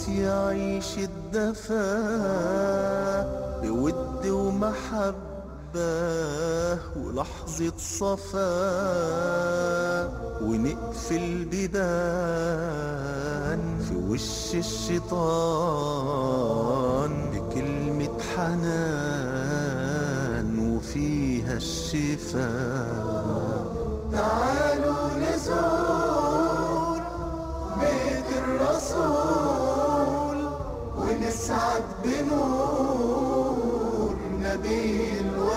يعيش الدفا بود ومحبة ولحظة صفا ونقفل بيبان في وش الشيطان بكلمة حنان وفيها الشفاء تعالوا نزور بيت الرسول ونسعد بنور نبي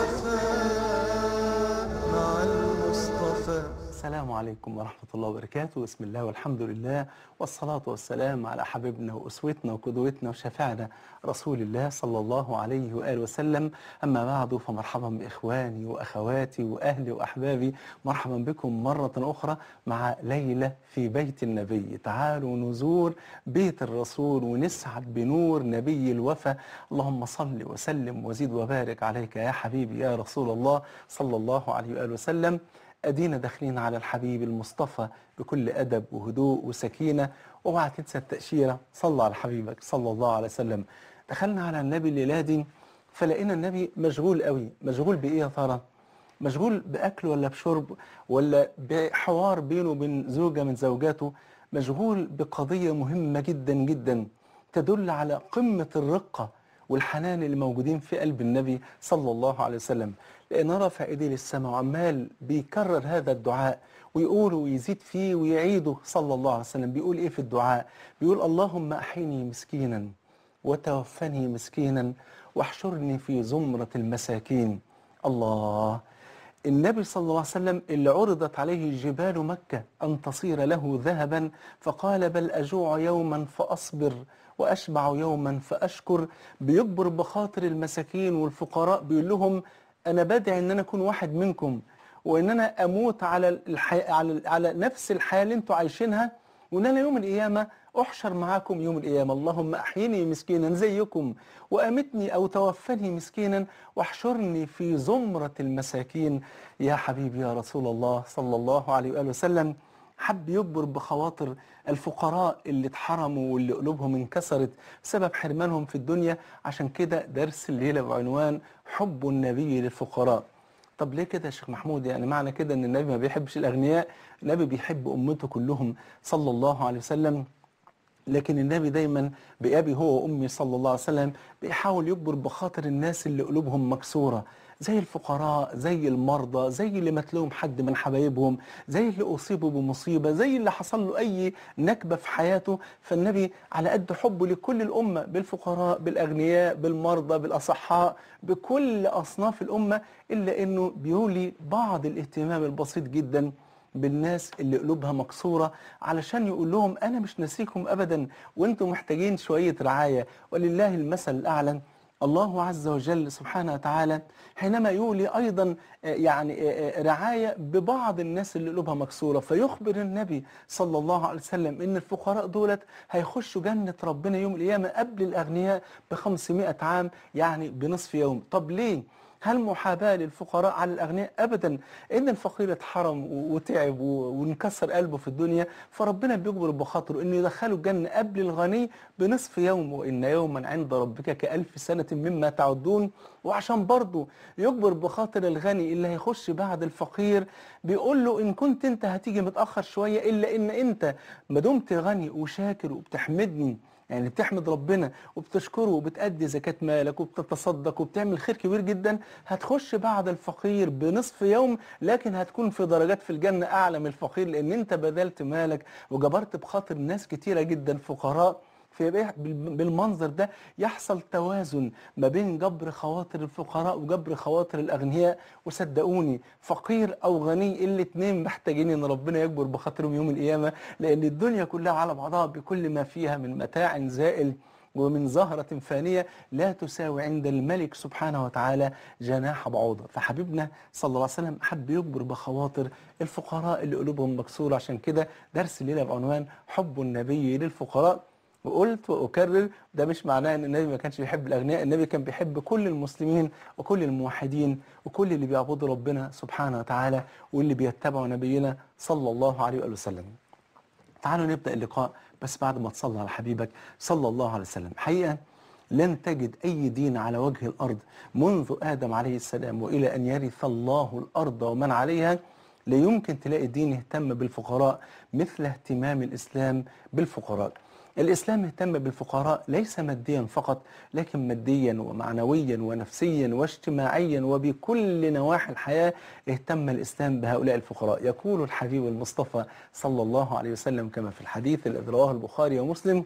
الوفاء مع المصطفى السلام عليكم ورحمة الله وبركاته بسم الله والحمد لله والصلاة والسلام على حبيبنا وأسوتنا وقدوتنا وشفعنا رسول الله صلى الله عليه وآله وسلم أما بعد فمرحبا بإخواني وأخواتي وأهلي وأحبابي مرحبا بكم مرة أخرى مع ليلة في بيت النبي تعالوا نزور بيت الرسول ونسعد بنور نبي الوفا اللهم صل وسلم وزيد وبارك عليك يا حبيبي يا رسول الله صلى الله عليه وآله وسلم أدينا داخلين على الحبيب المصطفى بكل أدب وهدوء وسكينة اوعى تنسى التأشيرة صلى على حبيبك صلى الله عليه وسلم دخلنا على النبي الليلة دي فلقينا النبي مشغول قوي مشغول بإيه يا ترى مشغول بأكل ولا بشرب ولا بحوار بينه وبين زوجة من زوجاته مشغول بقضية مهمة جدا جدا تدل على قمة الرقة والحنان اللي موجودين في قلب النبي صلى الله عليه وسلم لأن رفع إيديه للسماء وعمال بيكرر هذا الدعاء ويقول ويزيد فيه ويعيده صلى الله عليه وسلم بيقول إيه في الدعاء بيقول اللهم أحيني مسكينا وتوفني مسكينا واحشرني في زمرة المساكين الله النبي صلى الله عليه وسلم اللي عرضت عليه جبال مكة أن تصير له ذهبا فقال بل أجوع يوما فأصبر وأشبع يوما فأشكر بيكبر بخاطر المساكين والفقراء بيقول لهم أنا بدعي أن أنا أكون واحد منكم وأن أنا أموت على الحي... على على نفس الحياة اللي أنتوا عايشينها وأن أنا يوم القيامة أحشر معاكم يوم القيامة اللهم أحيني مسكينا زيكم وأمتني أو توفني مسكينا واحشرني في زمرة المساكين يا حبيبي يا رسول الله صلى الله عليه وآله وسلم حب يجبر بخواطر الفقراء اللي اتحرموا واللي قلوبهم انكسرت بسبب حرمانهم في الدنيا عشان كده درس الليلة بعنوان حب النبي للفقراء طب ليه كده يا شيخ محمود يعني معنى كده ان النبي ما بيحبش الاغنياء النبي بيحب امته كلهم صلى الله عليه وسلم لكن النبي دايما بأبي هو وأمي صلى الله عليه وسلم بيحاول يجبر بخاطر الناس اللي قلوبهم مكسورة زي الفقراء زي المرضى زي اللي مات لهم حد من حبايبهم زي اللي أصيبوا بمصيبة زي اللي حصل له أي نكبة في حياته فالنبي على قد حبه لكل الأمة بالفقراء بالأغنياء بالمرضى بالأصحاء بكل أصناف الأمة إلا أنه بيولي بعض الاهتمام البسيط جداً بالناس اللي قلوبها مكسورة علشان يقول لهم أنا مش ناسيكم أبدا وأنتم محتاجين شوية رعاية ولله المثل الأعلى الله عز وجل سبحانه وتعالى حينما يولي أيضا يعني رعاية ببعض الناس اللي قلوبها مكسورة فيخبر النبي صلى الله عليه وسلم إن الفقراء دولت هيخشوا جنة ربنا يوم القيامة قبل الأغنياء بخمسمائة عام يعني بنصف يوم طب ليه؟ هل محاباة للفقراء على الأغنياء أبدا إن الفقير اتحرم وتعب وانكسر قلبه في الدنيا فربنا بيجبر بخاطره إنه يدخله الجنة قبل الغني بنصف يوم وإن يوما عند ربك كألف سنة مما تعدون وعشان برضه يجبر بخاطر الغني اللي هيخش بعد الفقير بيقول له إن كنت أنت هتيجي متأخر شوية إلا إن أنت ما دمت غني وشاكر وبتحمدني يعني بتحمد ربنا وبتشكره وبتأدي زكاة مالك وبتتصدق وبتعمل خير كبير جدا هتخش بعد الفقير بنصف يوم لكن هتكون في درجات في الجنة أعلى من الفقير لأن أنت بذلت مالك وجبرت بخاطر ناس كتيرة جدا فقراء في بالمنظر ده يحصل توازن ما بين جبر خواطر الفقراء وجبر خواطر الأغنياء وصدقوني فقير أو غني الاتنين محتاجين إن ربنا يجبر بخاطرهم يوم القيامة لأن الدنيا كلها على بعضها بكل ما فيها من متاع زائل ومن زهرة فانية لا تساوي عند الملك سبحانه وتعالى جناح بعوضة فحبيبنا صلى الله عليه وسلم حب يجبر بخواطر الفقراء اللي قلوبهم مكسورة عشان كده درس الليلة بعنوان حب النبي للفقراء وقلت وأكرر ده مش معناه أن النبي ما كانش بيحب الأغنياء النبي كان بيحب كل المسلمين وكل الموحدين وكل اللي بيعبدوا ربنا سبحانه وتعالى واللي بيتبعوا نبينا صلى الله عليه وآله وسلم تعالوا نبدأ اللقاء بس بعد ما تصلي على حبيبك صلى الله عليه وسلم حقيقة لن تجد أي دين على وجه الأرض منذ آدم عليه السلام وإلى أن يرث الله الأرض ومن عليها لا يمكن تلاقي دين يهتم بالفقراء مثل اهتمام الإسلام بالفقراء الإسلام اهتم بالفقراء ليس ماديا فقط لكن ماديا ومعنويا ونفسيا واجتماعيا وبكل نواحي الحياة اهتم الإسلام بهؤلاء الفقراء يقول الحبيب المصطفى صلى الله عليه وسلم كما في الحديث الذي رواه البخاري ومسلم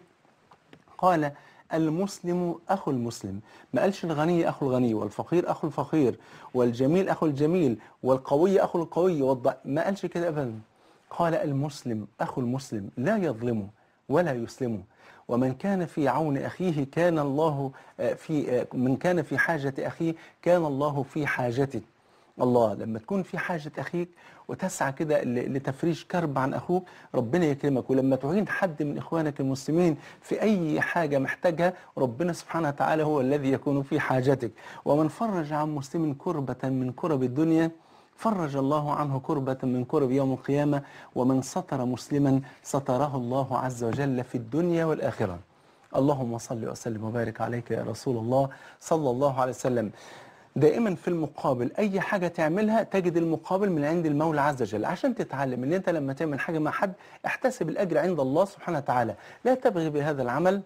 قال المسلم أخو المسلم ما قالش الغني أخو الغني والفقير أخو الفقير والجميل أخو الجميل والقوي أخو القوي والضع... ما قالش كده أبدا قال المسلم أخو المسلم لا يظلمه ولا يسلمه ومن كان في عون أخيه كان الله آه، في آه، من كان في حاجة أخيه كان الله في حاجته الله لما تكون في حاجة أخيك وتسعى كده ل- لتفريج كرب عن أخوك ربنا يكرمك ولما تعين حد من إخوانك المسلمين في أي حاجة محتاجها ربنا سبحانه وتعالى هو الذي يكون في حاجتك ومن فرج عن مسلم كربة من كرب الدنيا فرج الله عنه كربة من كرب يوم القيامة ومن ستر مسلما ستره الله عز وجل في الدنيا والآخرة اللهم صل وسلم وبارك عليك يا رسول الله صلى الله عليه وسلم دائما في المقابل اي حاجه تعملها تجد المقابل من عند المولى عز وجل عشان تتعلم ان انت لما تعمل حاجه مع حد احتسب الاجر عند الله سبحانه وتعالى لا تبغي بهذا العمل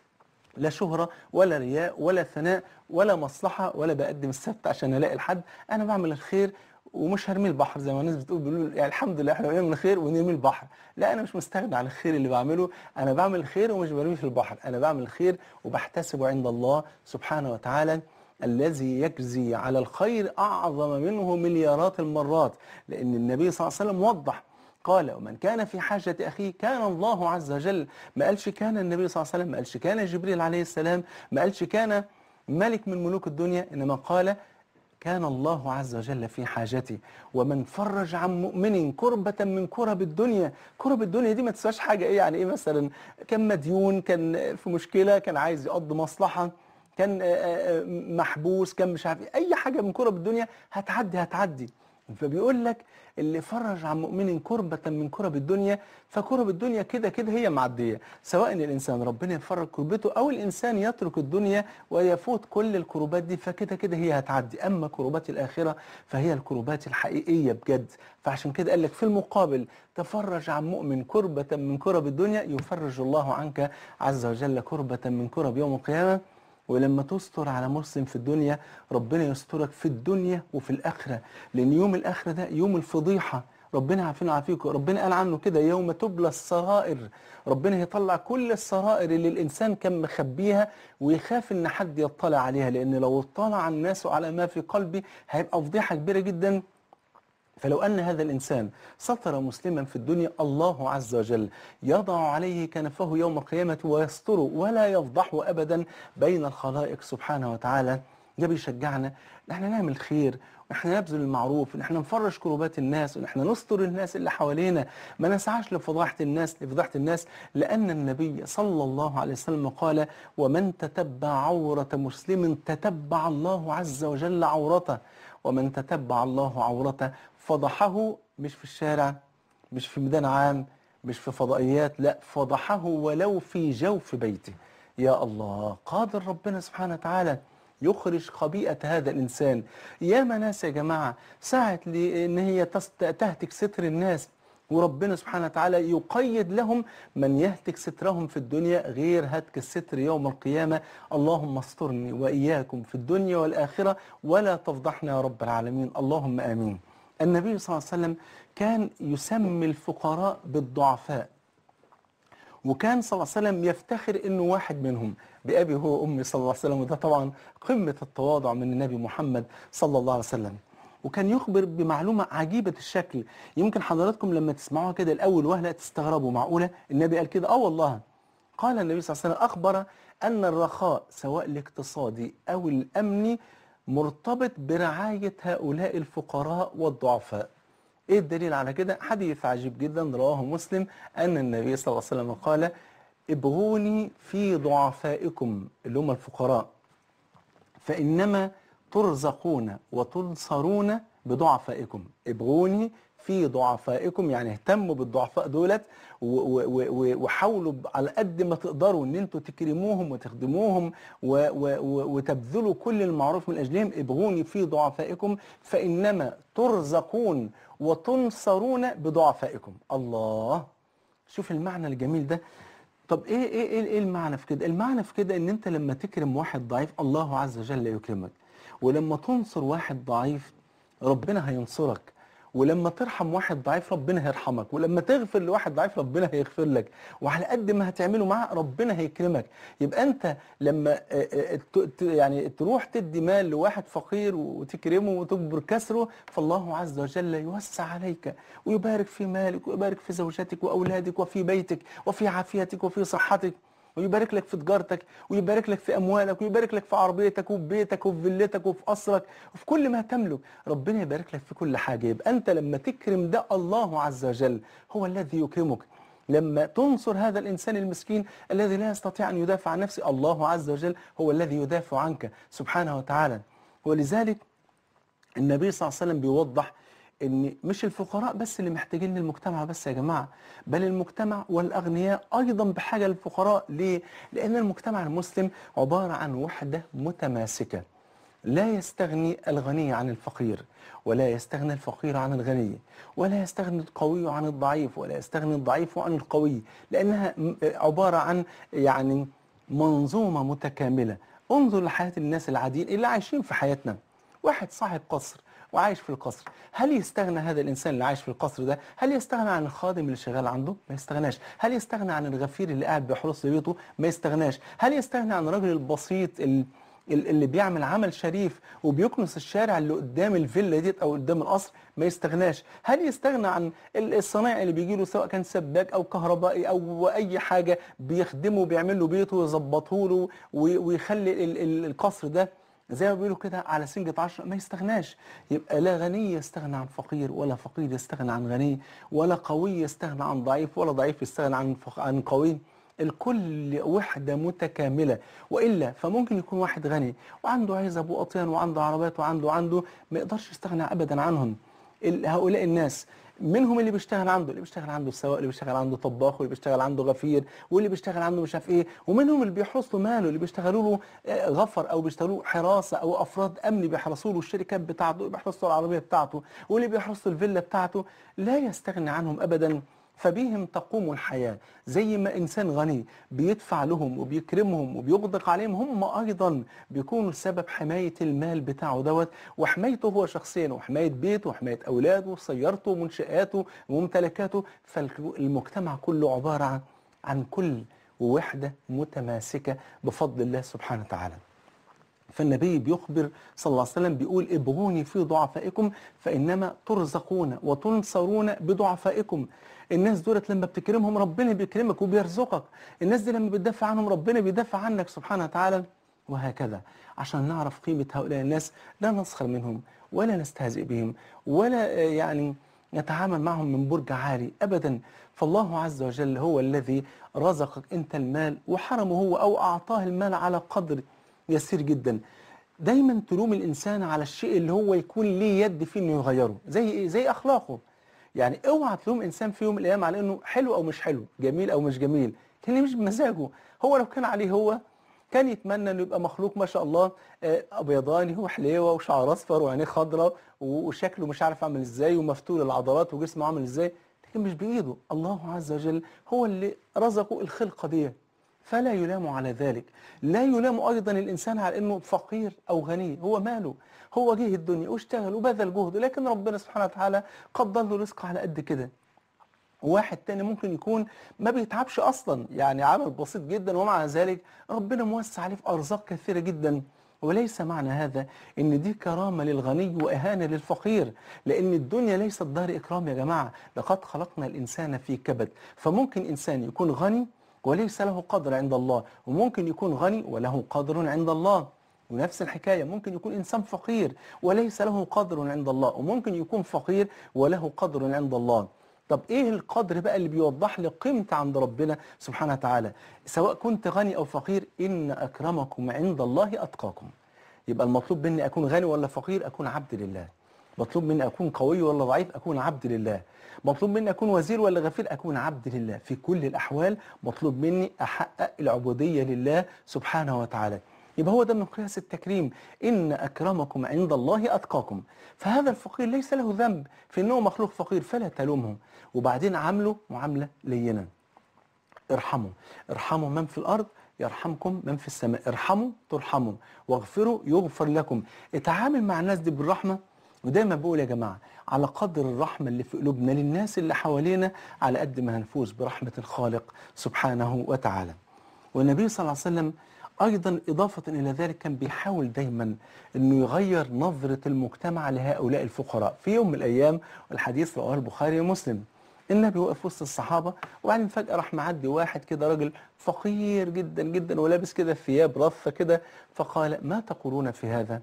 لا شهرة ولا رياء ولا ثناء ولا مصلحة ولا بقدم السبت عشان ألاقي الحد أنا بعمل الخير ومش هرمي البحر زي ما الناس بتقول بيقولوا يعني الحمد لله احنا بنعمل الخير ونرمي البحر لا انا مش مستغني عن الخير اللي بعمله انا بعمل الخير ومش برميه في البحر انا بعمل الخير وبحتسبه عند الله سبحانه وتعالى الذي يجزي على الخير اعظم منه مليارات المرات لان النبي صلى الله عليه وسلم وضح قال ومن كان في حاجة أخيه كان الله عز وجل ما قالش كان النبي صلى الله عليه وسلم ما قالش كان جبريل عليه السلام ما قالش كان ملك من ملوك الدنيا إنما قال كان الله عز وجل في حاجتي ومن فرج عن مؤمن كربة من كرب الدنيا كرب الدنيا دي ما تسواش حاجة إيه يعني إيه مثلا كان مديون كان في مشكلة كان عايز يقضي مصلحة كان آه، آه، محبوس كان مش عارف إيه. أي حاجة من كرب الدنيا هتعدي هتعدي فبيقول لك اللي فرج عن مؤمن كربة من كرب الدنيا فكرب الدنيا كده كده هي معدية سواء الإنسان ربنا يفرج كربته أو الإنسان يترك الدنيا ويفوت كل الكربات دي فكده كده هي هتعدي أما كربات الآخرة فهي الكربات الحقيقية بجد فعشان كده قال لك في المقابل تفرج عن مؤمن كربة من كرب الدنيا يفرج الله عنك عز وجل كربة من كرب يوم القيامة ولما تستر على مسلم في الدنيا ربنا يسترك في الدنيا وفي الآخرة لأن يوم الآخرة ده يوم الفضيحة ربنا عافينا وعافيكم ربنا قال عنه كده يوم تبلى السرائر ربنا هيطلع كل السرائر اللي الإنسان كان مخبيها ويخاف إن حد يطلع عليها لأن لو اطلع الناس على ما في قلبي هيبقى فضيحة كبيرة جدا فلو أن هذا الإنسان ستر مسلما في الدنيا الله عز وجل يضع عليه كنفه يوم القيامة ويستره ولا يفضحه أبدا بين الخلائق سبحانه وتعالى ده بيشجعنا ان احنا نعمل خير وان احنا نبذل المعروف وان احنا نفرش كروبات الناس وان احنا نستر الناس اللي حوالينا ما نسعاش لفضاحة الناس لفضاحة الناس لأن النبي صلى الله عليه وسلم قال ومن تتبع عورة مسلم تتبع الله عز وجل عورته ومن تتبع الله عورته فضحه مش في الشارع مش في ميدان عام مش في فضائيات لا فضحه ولو في جوف بيته يا الله قادر ربنا سبحانه وتعالى يخرج خبيئة هذا الإنسان يا ناس يا جماعة ساعة لأن هي تست- تهتك ستر الناس وربنا سبحانه وتعالى يقيد لهم من يهتك سترهم في الدنيا غير هتك الستر يوم القيامة اللهم استرني وإياكم في الدنيا والآخرة ولا تفضحنا يا رب العالمين اللهم آمين النبي صلى الله عليه وسلم كان يسمي الفقراء بالضعفاء وكان صلى الله عليه وسلم يفتخر انه واحد منهم بأبي هو وأمي صلى الله عليه وسلم وده طبعا قمة التواضع من النبي محمد صلى الله عليه وسلم وكان يخبر بمعلومة عجيبة الشكل يمكن حضراتكم لما تسمعوها كده الأول وهلة تستغربوا معقولة النبي قال كده آه والله قال النبي صلى الله عليه وسلم أخبر أن الرخاء سواء الاقتصادي أو الأمني مرتبط برعاية هؤلاء الفقراء والضعفاء ايه الدليل على كده حديث عجيب جدا رواه مسلم ان النبي صلى الله عليه وسلم قال ابغوني في ضعفائكم اللي هم الفقراء فانما ترزقون وتنصرون بضعفائكم ابغوني في ضعفائكم يعني اهتموا بالضعفاء دولت و- و- و- و- وحاولوا ب- على قد ما تقدروا ان انتوا تكرموهم وتخدموهم و- و- و- وتبذلوا كل المعروف من اجلهم ابغوني في ضعفائكم فانما ترزقون وتنصرون بضعفائكم الله شوف المعنى الجميل ده طب ايه ايه ايه, إيه المعنى في كده المعنى في كده ان انت لما تكرم واحد ضعيف الله عز وجل يكرمك ولما تنصر واحد ضعيف ربنا هينصرك ولما ترحم واحد ضعيف ربنا هيرحمك ولما تغفر لواحد ضعيف ربنا هيغفر لك وعلى قد ما هتعمله معاه ربنا هيكرمك يبقى انت لما آه، آه، ت- ت- يعني تروح تدي مال لواحد فقير وتكرمه وتجبر كسره فالله عز وجل يوسع عليك ويبارك في مالك ويبارك في زوجتك واولادك وفي بيتك وفي عافيتك وفي صحتك ويبارك لك في تجارتك ويبارك لك في اموالك ويبارك لك في عربيتك وفي بيتك وفي فيلتك وفي قصرك وفي كل ما تملك ربنا يبارك لك في كل حاجه يبقى انت لما تكرم ده الله عز وجل هو الذي يكرمك لما تنصر هذا الانسان المسكين الذي لا يستطيع ان يدافع عن نفسه الله عز وجل هو الذي يدافع عنك سبحانه وتعالى ولذلك النبي صلى الله عليه وسلم بيوضح ان مش الفقراء بس اللي محتاجين للمجتمع بس يا جماعه بل المجتمع والاغنياء ايضا بحاجه للفقراء ليه؟ لان المجتمع المسلم عباره عن وحده متماسكه لا يستغني الغني عن الفقير ولا يستغني الفقير عن الغني ولا يستغني القوي عن الضعيف ولا يستغني الضعيف عن القوي لأنها م- عبارة عن يعني منظومة متكاملة انظر لحياة الناس العاديين اللي عايشين في حياتنا واحد صاحب قصر وعايش في القصر هل يستغنى هذا الإنسان اللي عايش في القصر ده هل يستغنى عن الخادم اللي شغال عنده ما يستغناش هل يستغنى عن الغفير اللي قاعد بيحرس بيته ما يستغناش هل يستغنى عن الرجل البسيط ال- ال- اللي بيعمل عمل شريف وبيكنس الشارع اللي قدام الفيلا ديت او قدام القصر ما يستغناش هل يستغنى عن ال- الصنايعي اللي بيجي له سواء كان سباك او كهربائي او اي حاجه بيخدمه وبيعمل له بيته ويظبطه له وي- ويخلي ال- ال- القصر ده زي ما بيقولوا كده على سنجة عشرة ما يستغناش يبقى لا غني يستغنى عن فقير ولا فقير يستغنى عن غني ولا قوي يستغنى عن ضعيف ولا ضعيف يستغنى عن فق- عن قوي الكل وحدة متكاملة وإلا فممكن يكون واحد غني وعنده عزب وأطيان وعنده عربات وعنده عنده ما يقدرش يستغنى أبدا عنهم ال- هؤلاء الناس منهم اللي بيشتغل عنده اللي بيشتغل عنده السواق اللي بيشتغل عنده طباخ واللي بيشتغل عنده غفير واللي بيشتغل عنده مش عارف ايه ومنهم اللي بيحرس له ماله اللي بيشتغلوا له آه، غفر او بيشتغلوا له حراسه او افراد امن بيحرسوا له الشركات بتاعته بيحرسوا له العربيه بتاعته واللي بيحرسوا الفيلا بتاعته لا يستغني عنهم ابدا فبهم تقوم الحياة زي ما إنسان غني بيدفع لهم وبيكرمهم وبيغدق عليهم هم أيضا بيكونوا سبب حماية المال بتاعه دوت وحمايته هو شخصيا وحماية بيته وحماية أولاده وسيارته ومنشآته وممتلكاته فالمجتمع كله عبارة عن, عن كل وحدة متماسكة بفضل الله سبحانه وتعالى فالنبي بيخبر صلى الله عليه وسلم بيقول ابغوني في ضعفائكم فإنما ترزقون وتنصرون بضعفائكم الناس دولت لما بتكرمهم ربنا بيكرمك وبيرزقك الناس دي لما بتدافع عنهم ربنا بيدافع عنك سبحانه وتعالى وهكذا عشان نعرف قيمة هؤلاء الناس لا نسخر منهم ولا نستهزئ بهم ولا آه، يعني نتعامل معهم من برج عالي أبدا فالله عز وجل هو الذي رزقك أنت المال وحرمه هو أو أعطاه المال على قدر يسير جدا دايما تلوم الإنسان على الشيء اللي هو يكون ليه يد فيه إنه يغيره زي إيه؟ زي أخلاقه يعني اوعى تلوم إنسان في يوم من الأيام على إنه حلو أو مش حلو جميل أو مش جميل كان مش بمزاجه هو لو كان عليه هو كان يتمنى انه يبقى مخلوق ما شاء الله آه، ابيضاني وحليوه وشعر اصفر وعينيه خضراء و- وشكله مش عارف عامل ازاي ومفتول العضلات وجسمه عامل ازاي لكن مش بايده الله عز وجل هو اللي رزقه الخلقه دي فلا يلام على ذلك لا يلام ايضا الانسان على انه فقير او غني هو ماله هو جه الدنيا واشتغل وبذل جهده لكن ربنا سبحانه وتعالى قدر له رزق على قد كده واحد تاني ممكن يكون ما بيتعبش اصلا يعني عمل بسيط جدا ومع ذلك ربنا موسع عليه في ارزاق كثيره جدا وليس معنى هذا ان دي كرامه للغني واهانه للفقير لان الدنيا ليست دار اكرام يا جماعه لقد خلقنا الانسان في كبد فممكن انسان يكون غني وليس له قدر عند الله وممكن يكون غني وله قدر عند الله ونفس الحكاية ممكن يكون إنسان فقير وليس له قدر عند الله وممكن يكون فقير وله قدر عند الله طب ايه القدر بقى اللي بيوضح لي قيمتي عند ربنا سبحانه وتعالى سواء كنت غني او فقير ان اكرمكم عند الله اتقاكم يبقى المطلوب مني اكون غني ولا فقير اكون عبد لله مطلوب مني أكون قوي ولا ضعيف أكون عبد لله مطلوب مني أكون وزير ولا غفير أكون عبد لله في كل الأحوال مطلوب مني أحقق العبودية لله سبحانه وتعالى يبقى هو ده من قياس التكريم إن أكرمكم عند الله أتقاكم فهذا الفقير ليس له ذنب في أنه مخلوق فقير فلا تلومه وبعدين عامله معاملة لينة ارحموا ارحموا من في الأرض يرحمكم من في السماء ارحموا ترحموا واغفروا يغفر لكم اتعامل مع الناس دي بالرحمة ودايما بقول يا جماعة على قدر الرحمة اللي في قلوبنا للناس اللي حوالينا على قد ما هنفوز برحمة الخالق سبحانه وتعالى والنبي صلى الله عليه وسلم أيضا إضافة إلى ذلك كان بيحاول دايما أنه يغير نظرة المجتمع لهؤلاء الفقراء في يوم من الأيام والحديث رواه البخاري ومسلم النبي وقف وسط الصحابة وبعدين فجأة راح معدي واحد كده راجل فقير جدا جدا ولابس كده ثياب رثة كده فقال ما تقولون في هذا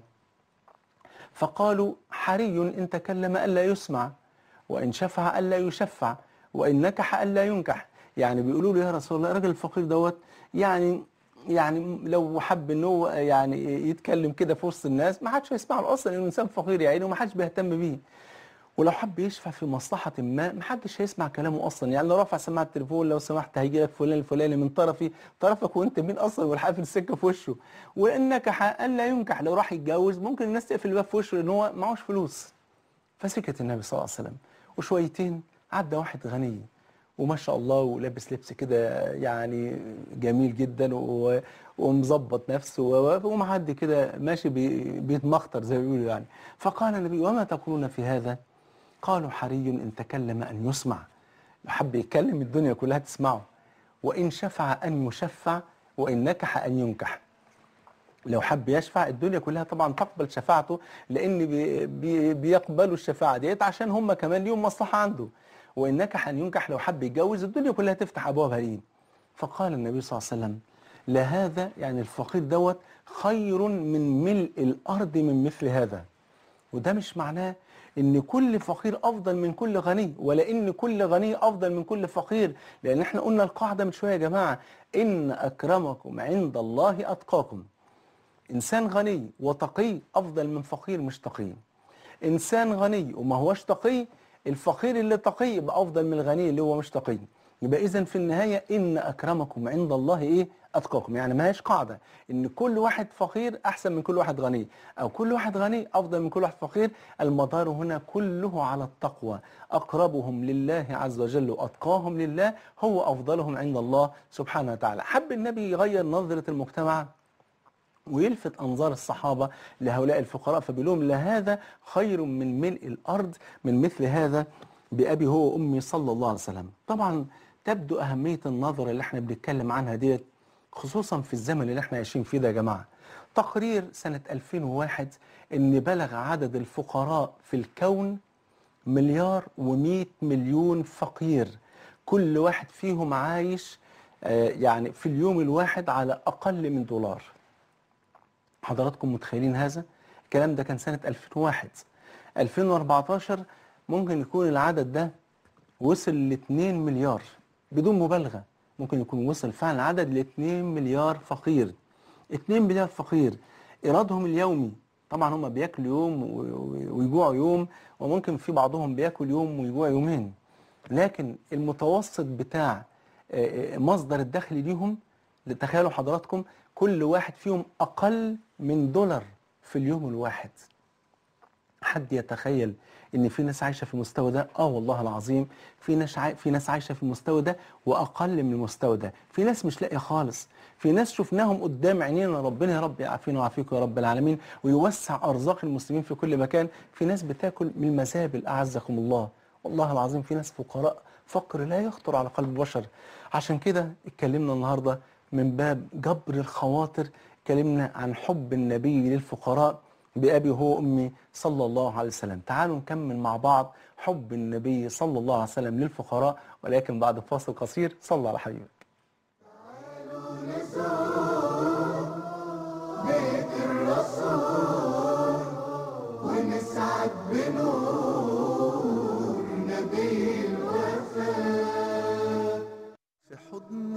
فقالوا حري إن تكلم ألا يسمع وإن شفع ألا يشفع وإن نكح ألا ينكح يعني بيقولوا له يا رسول الله الراجل الفقير دوت يعني يعني لو حب ان هو يعني يتكلم كده في وسط الناس ما حدش هيسمع له اصلا انه انسان فقير يا عيني وما حدش بيهتم بيه ولو حب يشفع في مصلحة ما محدش هيسمع كلامه أصلا يعني لو رفع سماعة التليفون لو سمحت هيجي لك فلان الفلاني من طرفي طرفك وأنت مين أصلا والحافل السكة في وشه وإنك أن لا ينكح لو راح يتجوز ممكن الناس تقفل الباب في وشه لأن هو معهوش فلوس فسكت النبي صلى الله عليه وسلم وشويتين عدى واحد غني وما شاء الله ولابس لبس كده يعني جميل جدا و- ومظبط نفسه و- ومعدي كده ماشي بي- بيتمخطر زي ما بيقولوا يعني فقال النبي وما تقولون في هذا قالوا حري إن تكلم أن يسمع لو حب يتكلم الدنيا كلها تسمعه وإن شفع أن يشفع وإن نكح أن ينكح لو حب يشفع الدنيا كلها طبعا تقبل شفاعته لان بي بي بيقبلوا الشفاعه ديت عشان هم كمان ليهم مصلحه عنده وان نكح ان ينكح لو حب يتجوز الدنيا كلها تفتح ابوابها ليه فقال النبي صلى الله عليه وسلم لهذا يعني الفقير دوت خير من ملء الارض من مثل هذا وده مش معناه ان كل فقير افضل من كل غني ولا ان كل غني افضل من كل فقير لان احنا قلنا القاعده من شويه يا جماعه ان اكرمكم عند الله اتقاكم إنسان غني وتقي أفضل من فقير مش تقي إنسان غني وما هوش تقي الفقير اللي تقي يبقى أفضل من الغني اللي هو مش تقي يبقى إذا في النهاية إن أكرمكم عند الله إيه أتقاكم يعني ما هيش قاعدة إن كل واحد فقير أحسن من كل واحد غني أو كل واحد غني أفضل من كل واحد فقير المدار هنا كله على التقوى أقربهم لله عز وجل وأتقاهم لله هو أفضلهم عند الله سبحانه وتعالى حب النبي يغير نظرة المجتمع ويلفت أنظار الصحابة لهؤلاء الفقراء فبيقول لهم لهذا خير من ملء الأرض من مثل هذا بأبي هو وأمي صلى الله عليه وسلم طبعا تبدو أهمية النظرة اللي احنا بنتكلم عنها ديت خصوصا في الزمن اللي احنا عايشين فيه ده يا جماعة تقرير سنة 2001 ان بلغ عدد الفقراء في الكون مليار ومئة مليون فقير كل واحد فيهم عايش آه، يعني في اليوم الواحد على أقل من دولار حضراتكم متخيلين هذا الكلام ده كان سنة 2001 2014 ممكن يكون العدد ده وصل ل 2 مليار بدون مبالغة ممكن يكون وصل فعلا العدد ل 2 مليار فقير 2 مليار فقير إيرادهم اليومي طبعا هم بياكلوا يوم و- و- ويجوعوا يوم وممكن في بعضهم بياكل يوم ويجوع يومين لكن المتوسط بتاع آه، آه، مصدر الدخل ليهم تخيلوا حضراتكم كل واحد فيهم أقل من دولار في اليوم الواحد حد يتخيل ان في ناس عايشه في المستوى ده اه والله العظيم في ناس عاي... في ناس عايشه في المستوى ده واقل من المستوى ده في ناس مش لاقيه خالص في ناس شفناهم قدام عينينا ربنا يا رب يعافينا ويعافيكم يا رب العالمين ويوسع ارزاق المسلمين في كل مكان في ناس بتاكل من المزابل اعزكم الله والله العظيم في ناس فقراء فقر لا يخطر على قلب بشر عشان كده اتكلمنا النهارده من باب جبر الخواطر اتكلمنا عن حب النبي للفقراء بأبي هو أمي صلى الله عليه وسلم تعالوا نكمل مع بعض حب النبي صلى الله عليه وسلم للفقراء ولكن بعد فاصل قصير صلى على حبيبك بيت الرسول ونسعد بنور نبي الوفاء في حضن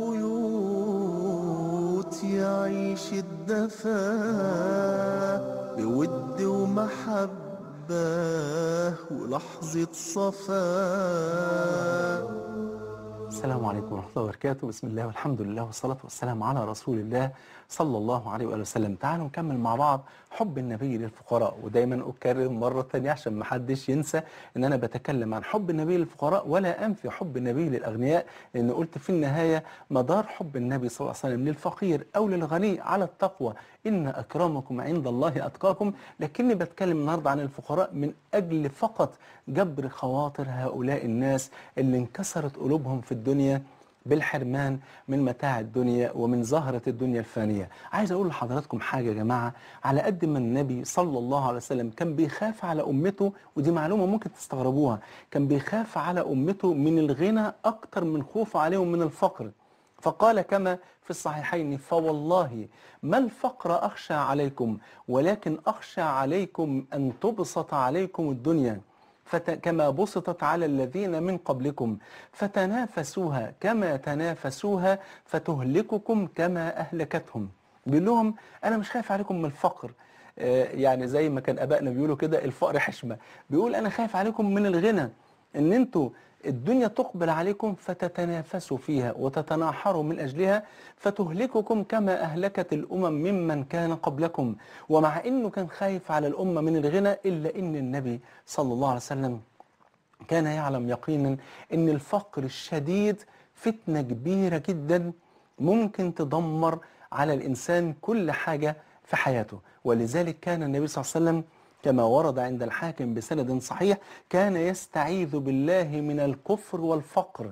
البيوت يعيش الدفا بود ومحبة محباه ولحظة صفاه السلام عليكم ورحمة الله وبركاته بسم الله والحمد لله والصلاة والسلام على رسول الله صلى الله عليه وآله وسلم تعالوا نكمل مع بعض حب النبي للفقراء ودايما أكرر مرة تانية عشان ما حدش ينسى إن أنا بتكلم عن حب النبي للفقراء ولا أنفي حب النبي للأغنياء لأن قلت في النهاية مدار حب النبي صلى الله عليه وسلم للفقير أو للغني على التقوى إن أكرمكم عند الله أتقاكم لكني بتكلم النهاردة عن الفقراء من أجل فقط جبر خواطر هؤلاء الناس اللي انكسرت قلوبهم في الدنيا بالحرمان من متاع الدنيا ومن زهرة الدنيا الفانية عايز أقول لحضراتكم حاجة يا جماعة على قد ما النبي صلى الله عليه وسلم كان بيخاف على أمته ودي معلومة ممكن تستغربوها كان بيخاف على أمته من الغنى أكتر من خوفه عليهم من الفقر فقال كما في الصحيحين فوالله ما الفقر أخشى عليكم ولكن أخشى عليكم أن تبسط عليكم الدنيا فت... كما بسطت على الذين من قبلكم فتنافسوها كما تنافسوها فتهلككم كما أهلكتهم بيقول لهم أنا مش خايف عليكم من الفقر آه، يعني زي ما كان أبائنا بيقولوا كده الفقر حشمة بيقول أنا خايف عليكم من الغنى إن أنتوا الدنيا تقبل عليكم فتتنافسوا فيها وتتناحروا من أجلها فتهلككم كما أهلكت الأمم ممن كان قبلكم ومع أنه كان خايف على الأمة من الغنى إلا أن النبي صلى الله عليه وسلم كان يعلم يقينا أن الفقر الشديد فتنة كبيرة جدا ممكن تدمر على الإنسان كل حاجة في حياته ولذلك كان النبي صلى الله عليه وسلم كما ورد عند الحاكم بسند صحيح كان يستعيذ بالله من الكفر والفقر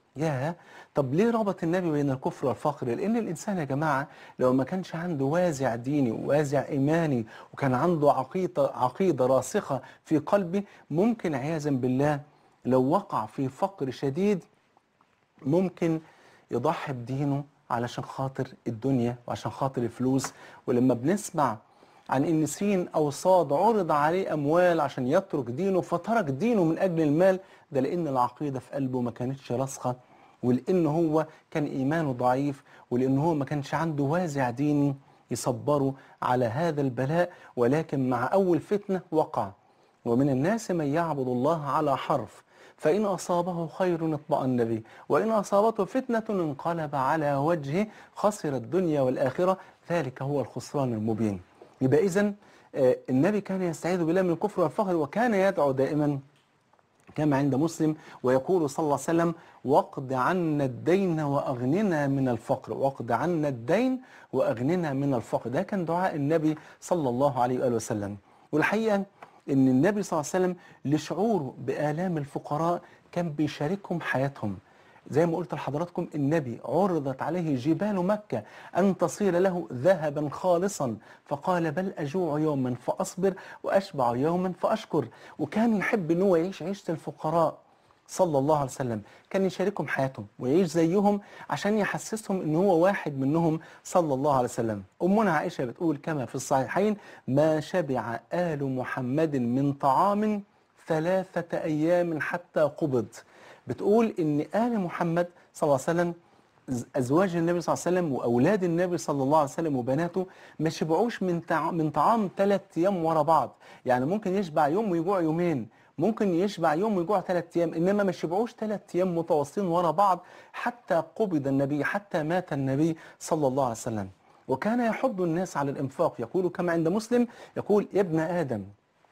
يا طب ليه ربط النبي بين الكفر والفقر لان الانسان يا جماعه لو ما كانش عنده وازع ديني ووازع ايماني وكان عنده عقيده عقيده راسخه في قلبه ممكن عياذا بالله لو وقع في فقر شديد ممكن يضحي بدينه علشان خاطر الدنيا وعشان خاطر الفلوس ولما بنسمع عن ان سين او صاد عرض عليه اموال عشان يترك دينه فترك دينه من اجل المال ده لان العقيده في قلبه ما كانتش راسخه ولان هو كان ايمانه ضعيف ولان هو ما كانش عنده وازع ديني يصبره على هذا البلاء ولكن مع اول فتنه وقع ومن الناس من يعبد الله على حرف فإن أصابه خير اطمأن به وإن أصابته فتنة انقلب على وجهه خسر الدنيا والآخرة ذلك هو الخسران المبين يبقى إذن النبي كان يستعيذ بالله من الكفر والفقر وكان يدعو دائما كما عند مسلم ويقول صلى الله عليه وسلم واقض عنا الدين وأغننا من الفقر واقض عنا الدين وأغننا من الفقر ده كان دعاء النبي صلى الله عليه وآله وسلم والحقيقة ان النبي صلى الله عليه وسلم لشعوره بآلام الفقراء كان بيشاركهم حياتهم زي ما قلت لحضراتكم النبي عرضت عليه جبال مكة أن تصير له ذهبا خالصا فقال بل أجوع يوما فأصبر وأشبع يوما فأشكر وكان يحب أنه هو يعيش عيشة الفقراء صلى الله عليه وسلم كان يشاركهم حياتهم ويعيش زيهم عشان يحسسهم ان هو واحد منهم صلى الله عليه وسلم امنا عائشه بتقول كما في الصحيحين ما شبع ال محمد من طعام ثلاثه ايام حتى قبض بتقول ان ال محمد صلى الله عليه وسلم ازواج النبي صلى الله عليه وسلم واولاد النبي صلى الله عليه وسلم وبناته ما شبعوش من طعام من طعام ثلاث ايام ورا بعض يعني ممكن يشبع يوم ويجوع يومين ممكن يشبع يوم ويجوع ثلاث ايام انما ما شبعوش ثلاث ايام متواصلين ورا بعض حتى قبض النبي حتى مات النبي صلى الله عليه وسلم وكان يحض الناس على الانفاق يقول كما عند مسلم يقول يا ابن ادم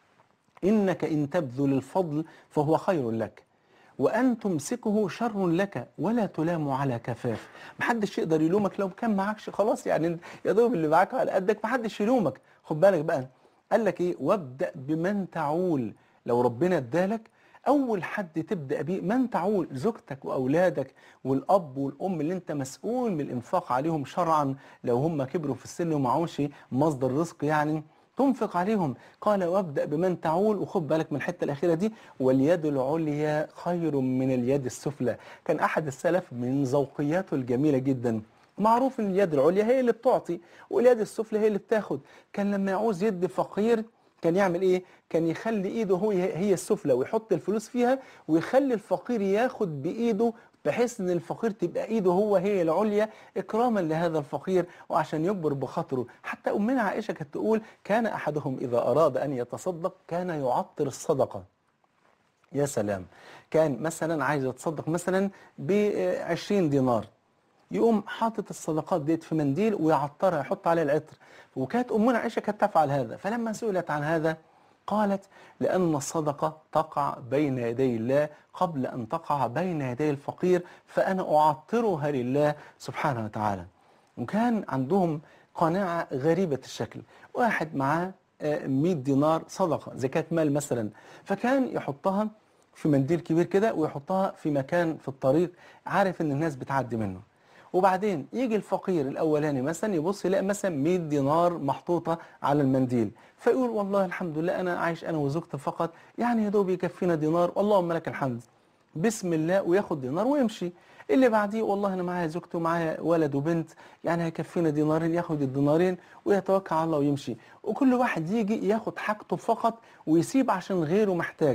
انك ان تبذل الفضل فهو خير لك وأن تمسكه شر لك ولا تلام على كفاف محدش يقدر يلومك لو كان معكش خلاص يعني يا دوب اللي معاك على قدك محدش يلومك خد بالك بقى قال لك ايه وابدأ بمن تعول لو ربنا ادالك اول حد تبدا بيه من تعول زوجتك واولادك والاب والام اللي انت مسؤول من الانفاق عليهم شرعا لو هم كبروا في السن ومعهمش مصدر رزق يعني تنفق عليهم قال وابدا بمن تعول وخد بالك من الحته الاخيره دي واليد العليا خير من اليد السفلى كان احد السلف من ذوقياته الجميله جدا معروف ان اليد العليا هي اللي بتعطي واليد السفلى هي اللي بتاخد كان لما يعوز يدي فقير كان يعمل ايه كان يخلي ايده هو هي السفلى ويحط الفلوس فيها ويخلي الفقير ياخد بايده بحيث ان الفقير تبقى ايده هو هي العليا اكراما لهذا الفقير وعشان يكبر بخاطره حتى امنا عائشه كانت تقول كان احدهم اذا اراد ان يتصدق كان يعطر الصدقه يا سلام كان مثلا عايز يتصدق مثلا ب 20 دينار يقوم حاطط الصدقات ديت في منديل ويعطرها يحط عليها العطر وكانت امنا عائشه كانت تفعل هذا فلما سئلت عن هذا قالت لان الصدقه تقع بين يدي الله قبل ان تقع بين يدي الفقير فانا اعطرها لله سبحانه وتعالى وكان عندهم قناعه غريبه الشكل واحد معاه آه، 100 دينار صدقه زكاه مال مثلا فكان يحطها في منديل كبير كده ويحطها في مكان في الطريق عارف ان الناس بتعدي منه وبعدين يجي الفقير الاولاني مثلا يبص يلاقي مثلا 100 دينار محطوطه على المنديل فيقول والله الحمد لله انا عايش انا وزوجتي فقط يعني يا دوب يكفينا دينار اللهم لك الحمد بسم الله وياخد دينار ويمشي اللي بعديه والله انا معايا زوجتي ومعايا ولد وبنت يعني هيكفينا دينارين ياخد الدينارين ويتوكل على الله ويمشي وكل واحد يجي ياخد حاجته فقط ويسيب عشان غيره محتاج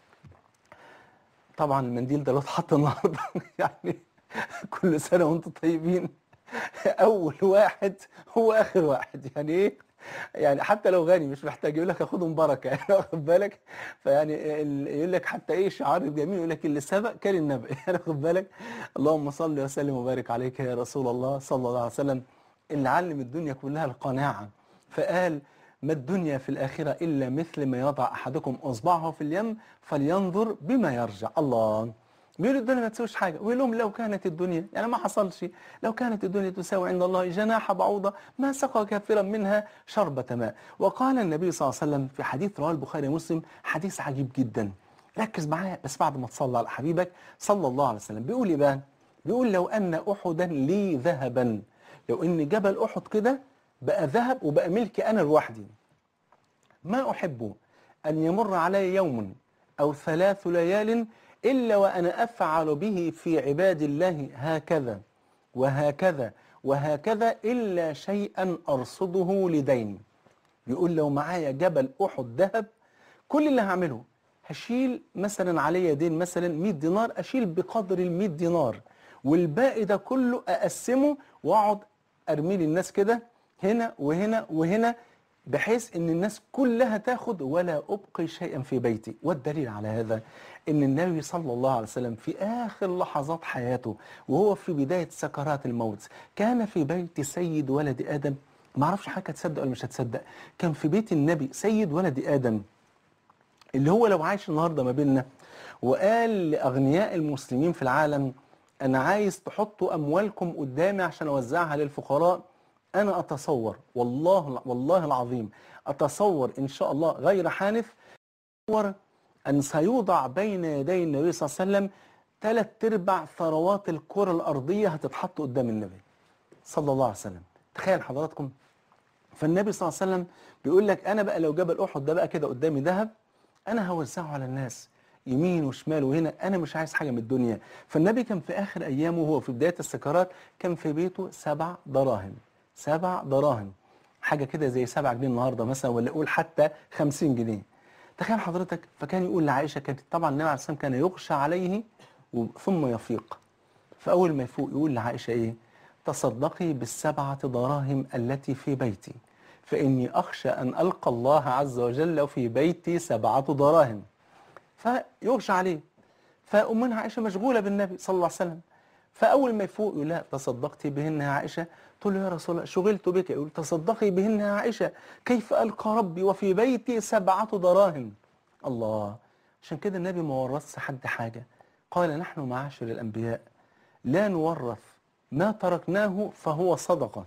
طبعا المنديل ده لو اتحط النهارده يعني كل سنه وانتم طيبين اول واحد هو اخر واحد يعني ايه يعني حتى لو غني مش محتاج يقول لك خدهم بركه يعني واخد بالك فيعني ال- يقول لك حتى ايه شعار الجميل يقول لك اللي سبق كان النبي يعني واخد بالك اللهم صل وسلم وبارك عليك يا رسول الله صلى الله عليه وسلم اللي علم الدنيا كلها القناعه فقال ما الدنيا في الآخرة إلا مثل ما يضع أحدكم إصبعه في اليم فلينظر بما يرجع الله بيقولوا الدنيا ما تسويش حاجة ويقول لهم لو كانت الدنيا يعني ما حصلش لو كانت الدنيا تساوي عند الله جناح بعوضة ما سقى كافرا منها شربة ماء وقال النبي صلى الله عليه وسلم في حديث رواه البخاري ومسلم حديث عجيب جدا ركز معايا بس بعد ما تصلى على حبيبك صلى الله عليه وسلم بيقول ايه بقى بيقول لو أن أحدا لي ذهبا لو إن جبل أحد كده بقى ذهب وبقى ملكي أنا لوحدي ما أحب أن يمر علي يوم أو ثلاث ليال إلا وأنا أفعل به في عباد الله هكذا وهكذا وهكذا إلا شيئا أرصده لدين يقول لو معايا جبل أحد ذهب كل اللي هعمله هشيل مثلا عليا دين مثلا 100 دينار أشيل بقدر ال 100 دينار والباقي ده كله أقسمه وأقعد أرميه للناس كده هنا وهنا وهنا بحيث ان الناس كلها تاخد ولا ابقي شيئا في بيتي والدليل على هذا ان النبي صلى الله عليه وسلم في اخر لحظات حياته وهو في بدايه سكرات الموت كان في بيت سيد ولد ادم ما اعرفش حضرتك هتصدق ولا مش هتصدق كان في بيت النبي سيد ولد ادم اللي هو لو عايش النهارده ما بيننا وقال لاغنياء المسلمين في العالم انا عايز تحطوا اموالكم قدامي عشان اوزعها للفقراء انا اتصور والله والله العظيم اتصور ان شاء الله غير حانث اتصور ان سيوضع بين يدي النبي صلى الله عليه وسلم ثلاث ارباع ثروات الكره الارضيه هتتحط قدام النبي صلى الله عليه وسلم تخيل حضراتكم فالنبي صلى الله عليه وسلم بيقول لك انا بقى لو جبل احد ده بقى كده قدامي ذهب انا هوزعه على الناس يمين وشمال وهنا انا مش عايز حاجه من الدنيا فالنبي كان في اخر ايامه وهو في بدايه السكرات كان في بيته سبع دراهم سبع دراهم حاجه كده زي سبع جنيه النهارده مثلا ولا قول حتى 50 جنيه تخيل حضرتك فكان يقول لعائشه كانت طبعا النبي عليه الصلاه والسلام كان يغشى عليه و- ثم يفيق فاول ما يفوق يقول لعائشه ايه تصدقي بالسبعه دراهم التي في بيتي فاني اخشى ان القى الله عز وجل وفي بيتي سبعه دراهم فيغشى عليه فأمنا عائشة مشغولة بالنبي صلى الله عليه وسلم فأول ما يفوق يقول لها تصدقتي بهن يا عائشة تقول له يا رسول الله شغلت بك يقول تصدقي بهن يا عائشة كيف ألقى ربي وفي بيتي سبعة دراهم الله عشان كده النبي ما ورثش حد حاجة قال نحن معاشر الأنبياء لا نورث ما تركناه فهو صدقة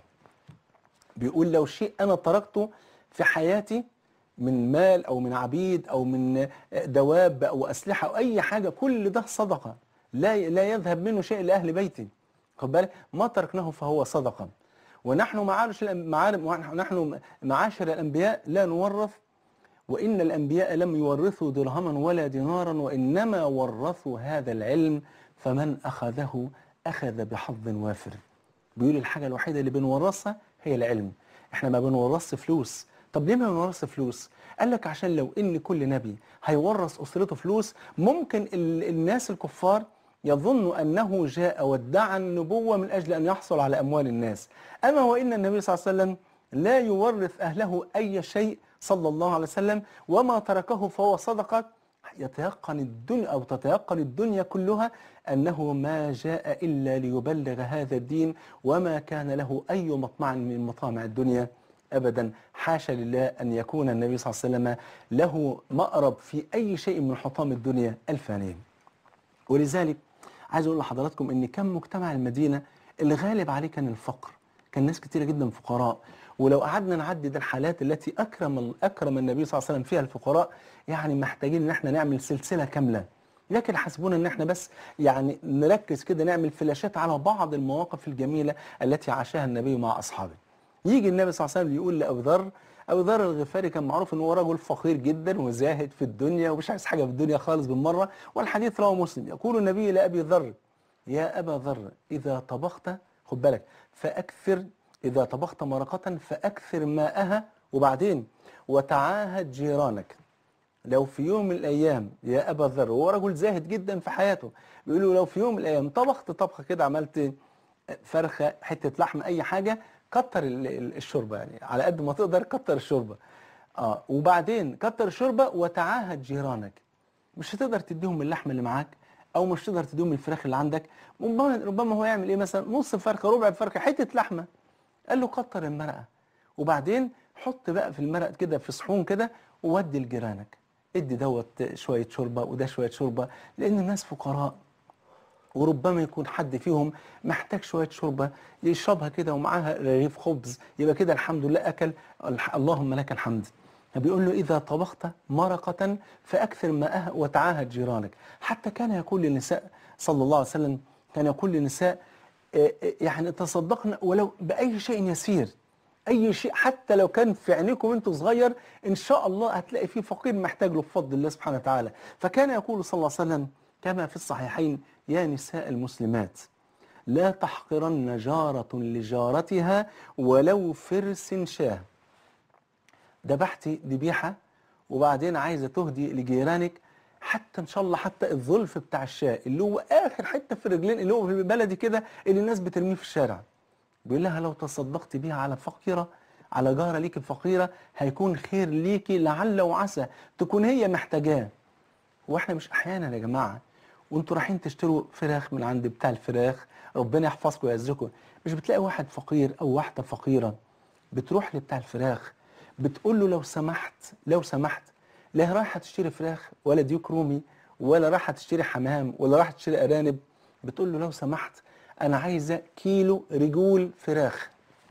بيقول لو شيء أنا تركته في حياتي من مال أو من عبيد أو من دواب أو أسلحة أو أي حاجة كل ده صدقة لا لا يذهب منه شيء لأهل بيتي خد بالك ما تركناه فهو صدقة ونحن معاشر الأن- معار- نحن معاشر الأنبياء لا نورث وإن الأنبياء لم يورثوا درهما ولا دينارا وإنما ورثوا هذا العلم فمن أخذه أخذ بحظ وافر بيقول الحاجة الوحيدة اللي بنورثها هي العلم احنا ما بنورثش فلوس طب ليه ما بنورثش فلوس قال لك عشان لو ان كل نبي هيورث اسرته فلوس ممكن ال- الناس الكفار يظن أنه جاء وادعى النبوة من أجل أن يحصل على أموال الناس أما وإن النبي صلى الله عليه وسلم لا يورث أهله أي شيء صلى الله عليه وسلم وما تركه فهو صدقة يتيقن الدنيا أو تتيقن الدنيا كلها أنه ما جاء إلا ليبلغ هذا الدين وما كان له أي مطمع من مطامع الدنيا أبدا حاشا لله أن يكون النبي صلى الله عليه وسلم له مأرب في أي شيء من حطام الدنيا الفانية ولذلك عايز أقول لحضراتكم أن كم مجتمع المدينة الغالب عليه كان الفقر كان ناس كتيرة جدا فقراء ولو قعدنا نعدد الحالات التي أكرم أكرم النبي صلى الله عليه وسلم فيها الفقراء يعني محتاجين ان احنا نعمل سلسلة كاملة لكن حسبونا ان احنا بس يعني نركز كده نعمل فلاشات على بعض المواقف الجميلة التي عاشها النبي مع أصحابه يجي النبي صلى الله عليه وسلم يقول لأبو ذر أبو ذر الغفاري كان معروف ان هو رجل فقير جدا وزاهد في الدنيا ومش عايز حاجة في الدنيا خالص بالمرة والحديث رواه مسلم يقول النبي لأبي ذر يا أبا ذر إذا طبخت خد بالك فأكثر إذا طبخت مرقة فأكثر ماءها وبعدين وتعاهد جيرانك لو في يوم من الأيام يا أبا ذر وهو رجل زاهد جدا في حياته بيقول له لو في يوم من الأيام طبخت طبخة كده عملت فرخة حتة لحم أي حاجة كتر ال- ال- الشوربة يعني على قد ما تقدر كتر الشوربة آه وبعدين كتر الشوربة وتعاهد جيرانك مش هتقدر تديهم اللحم اللي معاك او مش هتقدر تديهم الفراخ اللي عندك ربما ربما هو يعمل ايه مثلا نص فرخه ربع فرخه حته لحمه قال له كتر المرقه وبعدين حط بقى في المرق كده في صحون كده وودي لجيرانك ادي دوت شويه شوربه وده شويه شوربه لان الناس فقراء وربما يكون حد فيهم محتاج شوية شوربة يشربها كده ومعاها رغيف خبز يبقى كده الحمد لله أكل الح- اللهم لك الحمد بيقول له إذا طبخت مرقة فأكثر ماءها وتعاهد جيرانك حتى كان يقول للنساء صلى الله عليه وسلم كان يقول للنساء آه، آه، يعني تصدقنا ولو بأي شيء يسير أي شيء حتى لو كان في عينيكم أنتوا صغير إن شاء الله هتلاقي فيه فقير محتاج له بفضل الله سبحانه وتعالى فكان يقول صلى الله عليه وسلم كما في الصحيحين يا نساء المسلمات لا تحقرن جارة لجارتها ولو فرس شاه ذبحتي ذبيحة وبعدين عايزة تهدي لجيرانك حتى ان شاء الله حتى الظلف بتاع الشاة اللي هو اخر حتة في الرجلين اللي هو في بلدي كده اللي الناس بترميه في الشارع بيقول لها لو تصدقت بيها على فقيرة على جارة ليك فقيرة هيكون خير ليكي لعل وعسى تكون هي محتاجاه واحنا مش احيانا يا جماعه وانتوا رايحين تشتروا فراخ من عند بتاع الفراخ ربنا يحفظكم ويعزكم مش بتلاقي واحد فقير او واحده فقيره بتروح لبتاع الفراخ بتقول له لو سمحت لو سمحت لا هي رايحه تشتري فراخ ولا ديك رومي ولا رايحه تشتري حمام ولا رايحه تشتري ارانب بتقول له لو سمحت انا عايزه كيلو رجول فراخ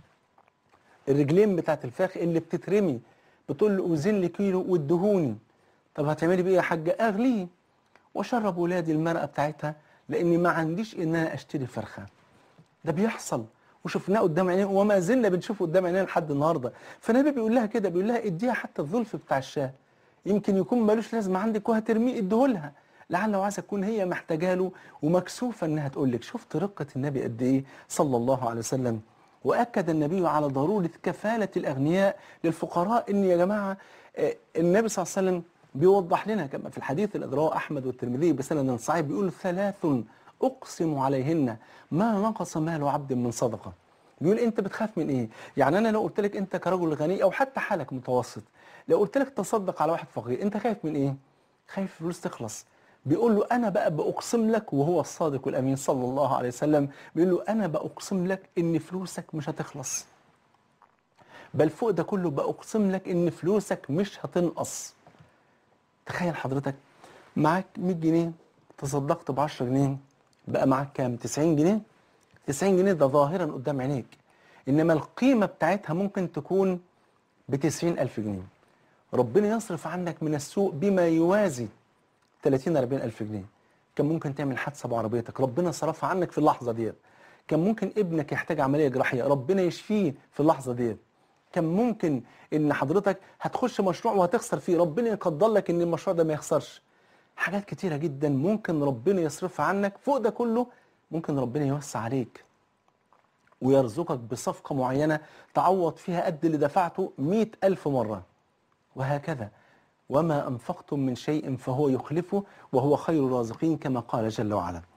الرجلين بتاعت الفراخ اللي بتترمي بتقول له اوزن لي كيلو وادهوني طب هتعملي بيه يا حاجه اغليه واشرب ولادي المرأة بتاعتها لاني ما عنديش ان انا اشتري فرخه ده بيحصل وشفناه قدام عينينا وما زلنا بنشوفه قدام عينينا لحد النهارده فالنبي بيقول لها كده بيقول لها اديها حتى الظلف بتاع الشاه يمكن يكون ملوش لازمه عندك وهترميه اديهولها لعل وعسى تكون هي محتاجه له ومكسوفه انها تقول لك شفت رقه النبي قد ايه صلى الله عليه وسلم واكد النبي على ضروره كفاله الاغنياء للفقراء ان يا جماعه آه، النبي صلى الله عليه وسلم بيوضح لنا كما في الحديث اللي رواه احمد والترمذي بسند صحيح بيقول ثلاث اقسم عليهن ما نقص مال عبد من صدقه بيقول انت بتخاف من ايه يعني انا لو قلت لك انت كرجل غني او حتى حالك متوسط لو قلت لك تصدق على واحد فقير انت خايف من ايه خايف الفلوس تخلص بيقول له انا بقى باقسم لك وهو الصادق الامين صلى الله عليه وسلم بيقول له انا باقسم لك ان فلوسك مش هتخلص بل فوق ده كله باقسم لك ان فلوسك مش هتنقص تخيل حضرتك معاك 100 جنيه تصدقت ب 10 جنيه بقى معاك كام 90 جنيه 90 جنيه ده ظاهرا قدام عينيك انما القيمه بتاعتها ممكن تكون ب 90000 جنيه ربنا يصرف عنك من السوق بما يوازي 30 40 الف جنيه كان ممكن تعمل حادثه بعربيتك ربنا صرفها عنك في اللحظه ديت كان ممكن ابنك يحتاج عمليه جراحيه ربنا يشفيه في اللحظه ديت كان ممكن ان حضرتك هتخش مشروع وهتخسر فيه ربنا يقدر لك ان المشروع ده ما يخسرش حاجات كتيره جدا ممكن ربنا يصرفها عنك فوق ده كله ممكن ربنا يوسع عليك ويرزقك بصفقة معينة تعوض فيها قد اللي دفعته مئة ألف مرة وهكذا وما أنفقتم من شيء فهو يخلفه وهو خير الرازقين كما قال جل وعلا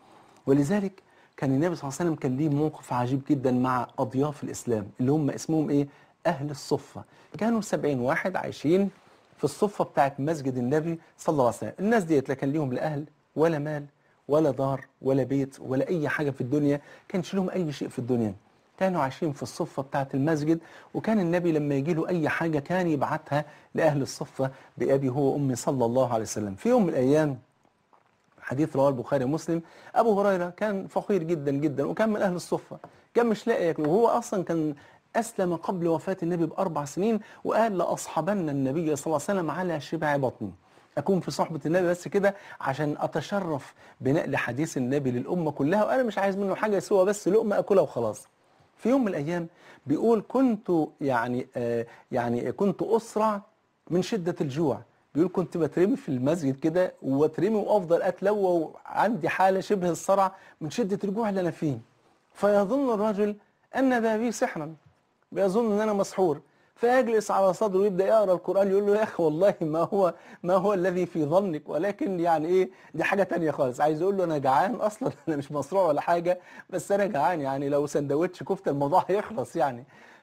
ولذلك كان النبي صلى الله عليه وسلم كان ليه موقف عجيب جدا مع أضياف الإسلام اللي هم اسمهم إيه؟ أهل الصفة كانوا سبعين واحد عايشين في الصفة بتاعت مسجد النبي صلى الله عليه وسلم الناس ديت لا كان ليهم لا أهل ولا مال ولا دار ولا بيت ولا أي حاجة في الدنيا كانش لهم أي شيء في الدنيا كانوا عايشين في الصفة بتاعت المسجد وكان النبي لما يجي له أي حاجة كان يبعتها لأهل الصفة بأبي هو وأمي صلى الله عليه وسلم في يوم من الأيام حديث رواه البخاري ومسلم ابو هريره كان فقير جدا جدا وكان من اهل الصفه كان مش لاقي ياكل وهو اصلا كان اسلم قبل وفاه النبي باربع سنين وقال لاصحبن النبي صلى الله عليه وسلم على شبع بطني اكون في صحبه النبي بس كده عشان اتشرف بنقل حديث النبي للامه كلها وانا مش عايز منه حاجه سوى بس لقمه اكلها وخلاص في يوم من الايام بيقول كنت يعني آه يعني كنت اسرع من شده الجوع بيقول كنت بترمي في المسجد كده واترمي وافضل اتلوى وعندي حاله شبه الصرع من شده الجوع اللي انا فيه فيظن الرجل ان ذا بي سحرا بيظن ان انا مسحور فيجلس على صدره ويبدا يقرا القران يقول له يا اخي والله ما هو ما هو الذي في ظنك ولكن يعني ايه دي حاجه تانية خالص عايز اقول له انا جعان اصلا انا مش مصروع ولا حاجه بس انا جعان يعني لو سندوتش كفته الموضوع هيخلص يعني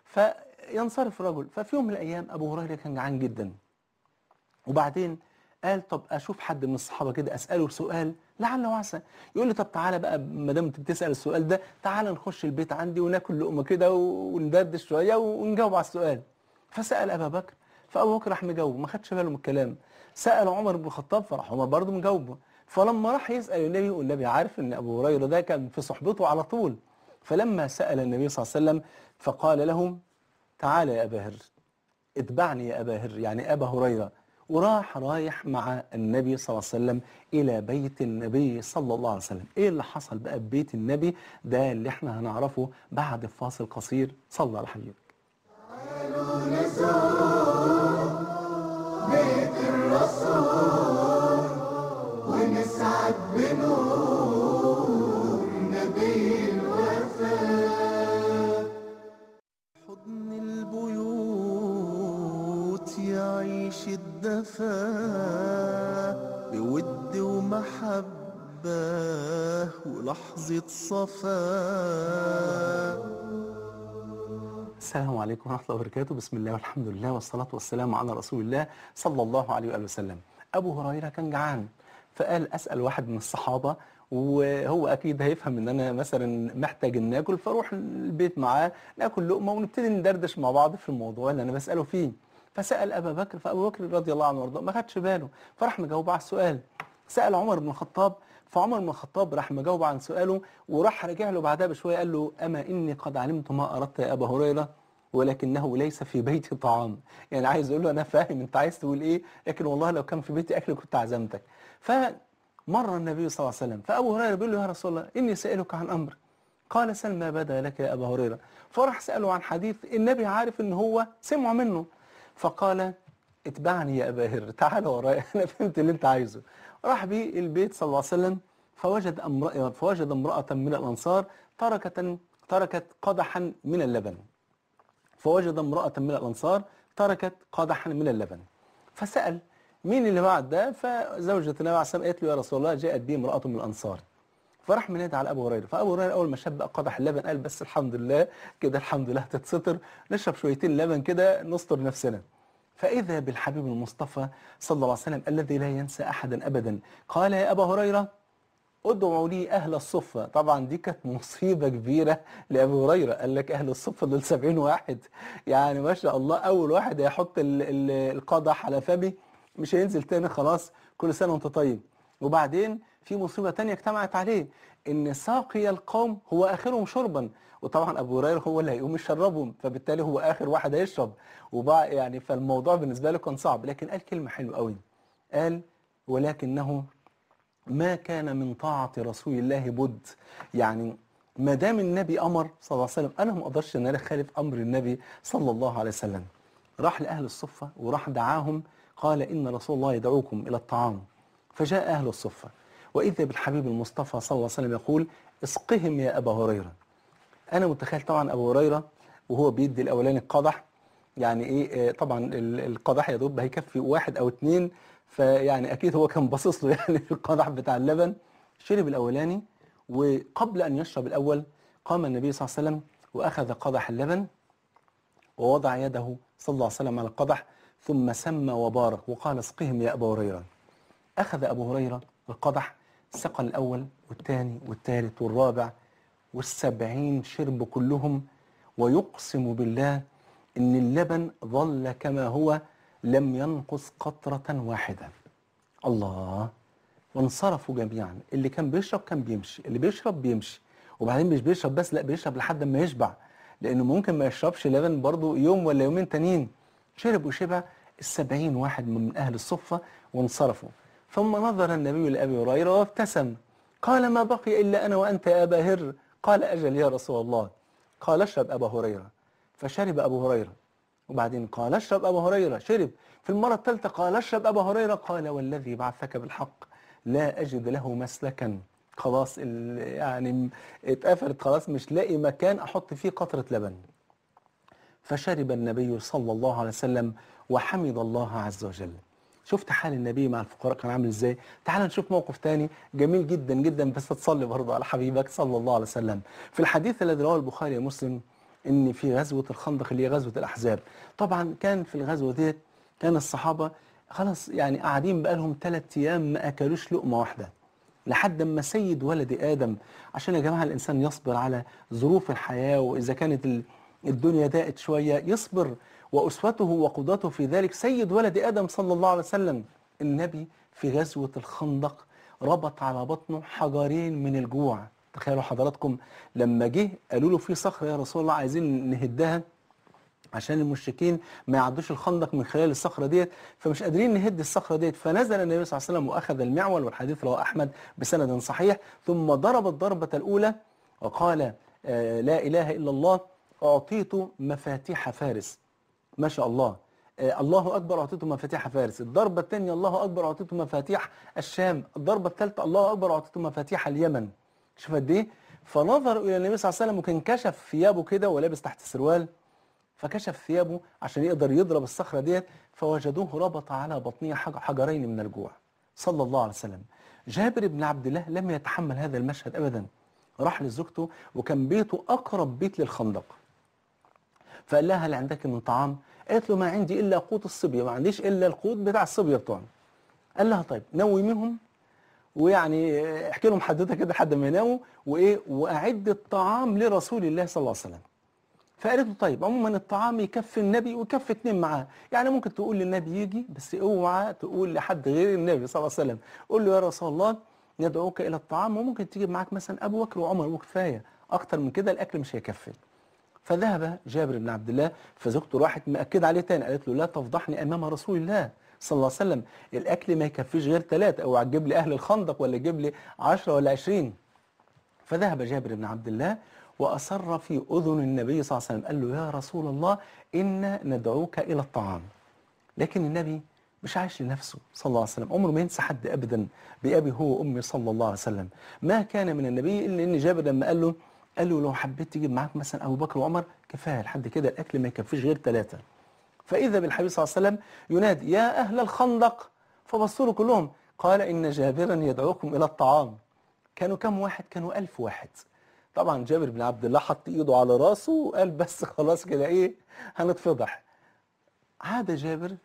فينصرف الرجل ففي يوم من الايام ابو هريره كان جعان جدا وبعدين قال طب اشوف حد من الصحابه كده اساله سؤال لعل وعسى يقول لي طب تعالى بقى ما دام انت بتسال السؤال ده تعالى نخش البيت عندي وناكل لقمه كده وندردش شويه ونجاوب على السؤال فسال ابا بكر فابو بكر راح مجاوبه ما خدش باله من الكلام سال عمر بن الخطاب فراح عمر برضه مجاوبه فلما راح يسال النبي والنبي عارف ان ابو هريره ده كان في صحبته على طول فلما سال النبي صلى الله عليه وسلم فقال لهم تعالى يا ابا هر اتبعني يا ابا هر يعني ابا هريره وراح رايح مع النبي صلى الله عليه وسلم إلى بيت النبي صلى الله عليه وسلم إيه اللي حصل بقى ببيت النبي ده اللي احنا هنعرفه بعد فاصل قصير صلى على حبيبك بيت الرسول ونسعد بنور نبي الوفاء حضن البيوت يعيش الدفا بود ومحبة ولحظة صفاء السلام عليكم ورحمة الله وبركاته بسم الله والحمد لله والصلاة والسلام على رسول الله صلى الله عليه وآله وسلم أبو هريرة كان جعان فقال أسأل واحد من الصحابة وهو أكيد هيفهم إن أنا مثلا محتاج إن آكل فأروح البيت معاه ناكل لقمة ونبتدي ندردش مع بعض في الموضوع اللي أنا بسأله فيه فسأل أبا بكر فأبو بكر رضي الله عنه وارضاه ما خدش باله فراح مجاوب على السؤال سأل عمر بن الخطاب فعمر بن الخطاب راح مجاوب عن سؤاله وراح رجع له بعدها بشويه قال له اما اني قد علمت ما اردت يا ابا هريره ولكنه ليس في بيتي طعام يعني عايز اقول له انا فاهم انت عايز تقول ايه لكن والله لو كان في بيتي اكل كنت عزمتك فمر النبي صلى الله عليه وسلم فابو هريره بيقول له يا رسول الله اني سائلك عن امر قال سل ما بدا لك يا ابا هريره فراح ساله عن حديث النبي عارف ان هو سمع منه فقال اتبعني يا ابا هر تعال ورايا انا فهمت اللي انت عايزه راح بيه البيت صلى الله عليه وسلم فوجد امرأة فوجد امرأة من الأنصار تركت تركت قدحا من اللبن فوجد امرأة من الأنصار تركت قدحا من اللبن فسأل مين اللي بعد ده فزوجة النبي عليه الصلاة والسلام قالت له يا رسول الله جاءت بي امرأة من الأنصار فراح منادي على ابو هريره فابو هريره اول ما شاب قدح اللبن قال بس الحمد لله كده الحمد لله هتتستر نشرب شويتين لبن كده نستر نفسنا فاذا بالحبيب المصطفى صلى الله عليه وسلم الذي لا ينسى احدا ابدا قال يا ابا هريره ادعوا لي اهل الصفه طبعا دي كانت مصيبه كبيره لابو هريره قال لك اهل الصفه دول 70 واحد يعني ما شاء الله اول واحد هيحط ال- ال- القدح على فمي مش هينزل تاني خلاص كل سنه وانت طيب وبعدين في مصيبه تانية اجتمعت عليه ان ساقي القوم هو اخرهم شربا وطبعا ابو هريره هو اللي هيقوم يشربهم فبالتالي هو اخر واحد هيشرب وبقى يعني فالموضوع بالنسبه له كان صعب لكن قال كلمه حلوه قوي قال ولكنه ما كان من طاعة رسول الله بد يعني ما دام النبي أمر صلى الله عليه وسلم أنا ما أقدرش أن أنا أخالف أمر النبي صلى الله عليه وسلم راح لأهل الصفة وراح دعاهم قال إن رسول الله يدعوكم إلى الطعام فجاء أهل الصفة وإذا بالحبيب المصطفى صلى الله عليه وسلم يقول اسقهم يا أبا هريرة أنا متخيل طبعا أبو هريرة وهو بيدي الأولاني القدح يعني إيه آه، طبعا ال- القدح يا دوب هيكفي واحد أو اتنين فيعني أكيد هو كان باصص له يعني في القدح بتاع اللبن شرب الأولاني وقبل أن يشرب الأول قام النبي صلى الله عليه وسلم وأخذ قدح اللبن ووضع يده صلى الله عليه وسلم على القدح ثم سمى وبارك وقال اسقهم يا أبا هريرة أخذ أبو هريرة القدح سقى الأول والثاني والثالث والرابع والسبعين شرب كلهم ويقسم بالله إن اللبن ظل كما هو لم ينقص قطرة واحدة الله وانصرفوا جميعا اللي كان بيشرب كان بيمشي اللي بيشرب بيمشي وبعدين مش بيشرب بس لا بيشرب لحد ما يشبع لأنه ممكن ما يشربش لبن برضه يوم ولا يومين تانيين شرب وشبع السبعين واحد من أهل الصفة وانصرفوا ثم نظر النبي لأبي هريرة وابتسم قال ما بقي إلا أنا وأنت يا أبا هر قال أجل يا رسول الله قال اشرب أبا هريرة فشرب أبو هريرة وبعدين قال اشرب أبا هريرة شرب في المرة الثالثة قال اشرب أبا هريرة قال والذي بعثك بالحق لا أجد له مسلكا خلاص ال- يعني اتقفلت خلاص مش لاقي مكان أحط فيه قطرة لبن فشرب النبي صلى الله عليه وسلم وحمد الله عز وجل شفت حال النبي مع الفقراء كان عامل ازاي تعال نشوف موقف تاني جميل جدا جدا بس تصلي برضه على حبيبك صلى الله عليه وسلم في الحديث الذي رواه البخاري ومسلم ان في غزوه الخندق اللي هي غزوه الاحزاب طبعا كان في الغزوه ديت كان الصحابه خلاص يعني قاعدين بقالهم ثلاث ايام ما اكلوش لقمه واحده لحد ما سيد ولد آدم عشان يا جماعة الإنسان يصبر على ظروف الحياة وإذا كانت ال- الدنيا ضاقت شوية يصبر وأسوته وقدوته في ذلك سيد ولد آدم صلى الله عليه وسلم النبي في غزوة الخندق ربط على بطنه حجرين من الجوع تخيلوا حضراتكم لما جه قالوا له في صخرة يا رسول الله عايزين نهدها عشان المشركين ما يعدوش الخندق من خلال الصخرة ديت فمش قادرين نهد الصخرة ديت فنزل النبي صلى الله عليه وسلم وأخذ المعول والحديث رواه أحمد بسند صحيح ثم ضرب الضربة الأولى وقال آه لا إله إلا الله أعطيت مفاتيح فارس ما شاء الله آه الله أكبر أعطيته مفاتيح فارس الضربة الثانية الله أكبر أعطيته مفاتيح الشام الضربة الثالثة الله أكبر أعطيته مفاتيح اليمن شوف قد إيه فنظر إلى النبي صلى الله عليه وسلم وكان كشف ثيابه كده ولابس تحت السروال فكشف ثيابه عشان يقدر يضرب الصخرة ديت فوجدوه ربط على بطنه حج- حجرين من الجوع صلى الله عليه وسلم جابر بن عبد الله لم يتحمل هذا المشهد أبدا راح لزوجته وكان بيته أقرب بيت للخندق فقال لها هل عندك من طعام قالت له ما عندي إلا قوت الصبية ما عنديش إلا القوت بتاع الصبية بتوعنا قال لها طيب نوميهم ويعني احكي لهم حدوته كده لحد ما يناموا وايه واعد الطعام لرسول الله صلى الله عليه وسلم فقالت له طيب عموما الطعام يكفي النبي ويكفي اتنين معاه يعني ممكن تقول للنبي يجي بس اوعى تقول لحد غير النبي صلى الله عليه وسلم قول له يا رسول الله ندعوك الى الطعام وممكن تجيب معاك مثلا ابو بكر وعمر وكفايه اكتر من كده الاكل مش هيكفي فذهب جابر بن عبد الله فزوجته راحت مأكد عليه تاني قالت له لا تفضحني امام رسول الله صلى الله عليه وسلم الاكل ما يكفيش غير ثلاثه او هتجيب لي اهل الخندق ولا تجيب لي 10 ولا 20 فذهب جابر بن عبد الله وأصر في أذن النبي صلى الله عليه وسلم قال له يا رسول الله إنا ندعوك إلى الطعام لكن النبي مش عايش لنفسه صلى الله عليه وسلم عمره ما ينسى حد أبدا بأبي هو وأمي صلى الله عليه وسلم ما كان من النبي إلا إن جابر لما قال له قال له لو حبيت تجيب معاك مثلا أبو بكر وعمر كفاية لحد كده الأكل ما يكفيش غير ثلاثة فإذا بالحبيب صلى الله عليه وسلم ينادي يا أهل الخندق فبصوا له كلهم قال إن جابرا يدعوكم إلى الطعام كانوا كم واحد كانوا ألف واحد طبعا جابر بن عبد الله حط ايده على راسه وقال بس خلاص كده ايه هنتفضح عاد جابر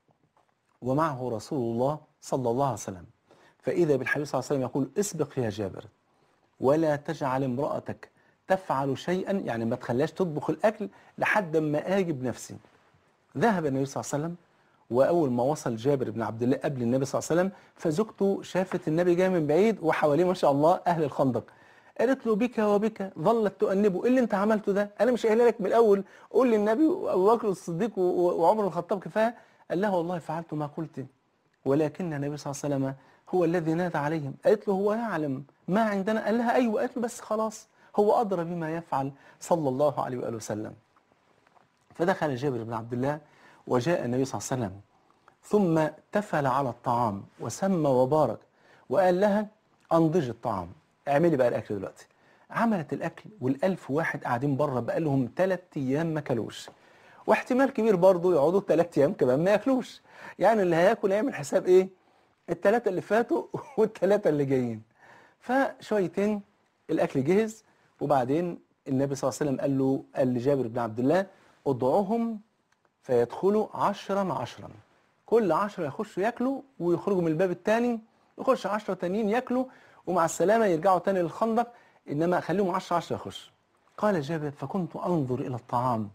ومعه رسول الله صلى الله عليه وسلم فإذا بالحبيب صلى الله عليه وسلم يقول اسبق يا جابر ولا تجعل امرأتك تفعل شيئا يعني ما تخليهاش تطبخ الأكل لحد ما آجي بنفسي ذهب النبي صلى الله عليه وسلم وأول ما وصل جابر بن عبد الله قبل النبي صلى الله عليه وسلم فزوجته شافت النبي جاي من بعيد وحواليه ما شاء الله أهل الخندق قالت له بك وبك ظلت تؤنبه ايه اللي انت عملته ده انا مش قايله لك من الاول قول للنبي وابو بكر الصديق و- و- وعمر الخطاب كفايه قال لها والله فعلت ما قلت ولكن النبي صلى الله عليه وسلم هو الذي نادى عليهم قالت له هو يعلم ما عندنا قال لها ايوه قالت له بس خلاص هو ادرى بما يفعل صلى الله عليه واله وسلم فدخل جابر بن عبد الله وجاء النبي صلى الله عليه وسلم ثم تفل على الطعام وسمى وبارك وقال لها انضج الطعام اعملي بقى الاكل دلوقتي عملت الاكل والالف واحد قاعدين بره بقى لهم ثلاث ايام ما كلوش واحتمال كبير برضه يقعدوا ثلاث ايام كمان ما ياكلوش يعني اللي هياكل هيعمل حساب ايه الثلاثه اللي فاتوا والثلاثه اللي جايين فشويتين الاكل جهز وبعدين النبي صلى الله عليه وسلم قال له قال لجابر بن عبد الله ادعوهم فيدخلوا عشرا عشرا كل عشرة يخشوا ياكلوا ويخرجوا من الباب الثاني يخش عشرة تانيين ياكلوا ومع السلامة يرجعوا تاني للخندق إنما خليهم عشرة عشرة يخش قال جابر فكنت أنظر إلى الطعام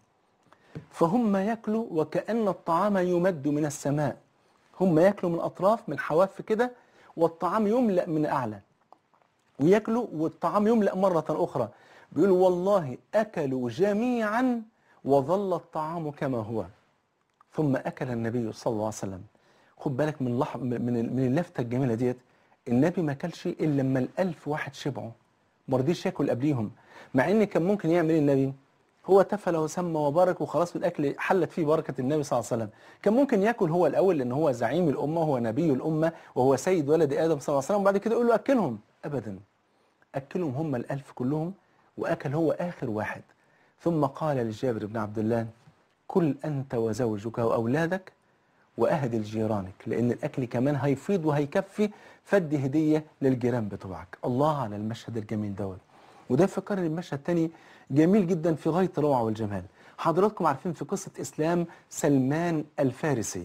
فهم ياكلوا وكأن الطعام يمد من السماء هم ياكلوا من أطراف من حواف كده والطعام يملأ من أعلى وياكلوا والطعام يملأ مرة أخرى بيقول والله أكلوا جميعا وظل الطعام كما هو ثم أكل النبي صلى الله عليه وسلم خد بالك من لح... من من اللفتة الجميلة ديت النبي ما كلش إلا لما الألف واحد شبعوا ما رضيش ياكل قبليهم مع إن كان ممكن يعمل إيه النبي هو تفل وسمى وبارك وخلاص الأكل حلت فيه بركة النبي صلى الله عليه وسلم كان ممكن ياكل هو الأول لأن هو زعيم الأمة وهو نبي الأمة وهو سيد ولد آدم صلى الله عليه وسلم وبعد كده يقول له أكلهم أبدا أكلهم هم الألف كلهم وأكل هو آخر واحد ثم قال لجابر بن عبد الله كل أنت وزوجك وأولادك وأهدي لجيرانك لأن الأكل كمان هيفيض وهيكفي فدي هدية للجيران بتوعك الله على المشهد الجميل دوت وده فكرني المشهد تاني جميل جدا في غاية الروعة والجمال حضراتكم عارفين في قصة إسلام سلمان الفارسي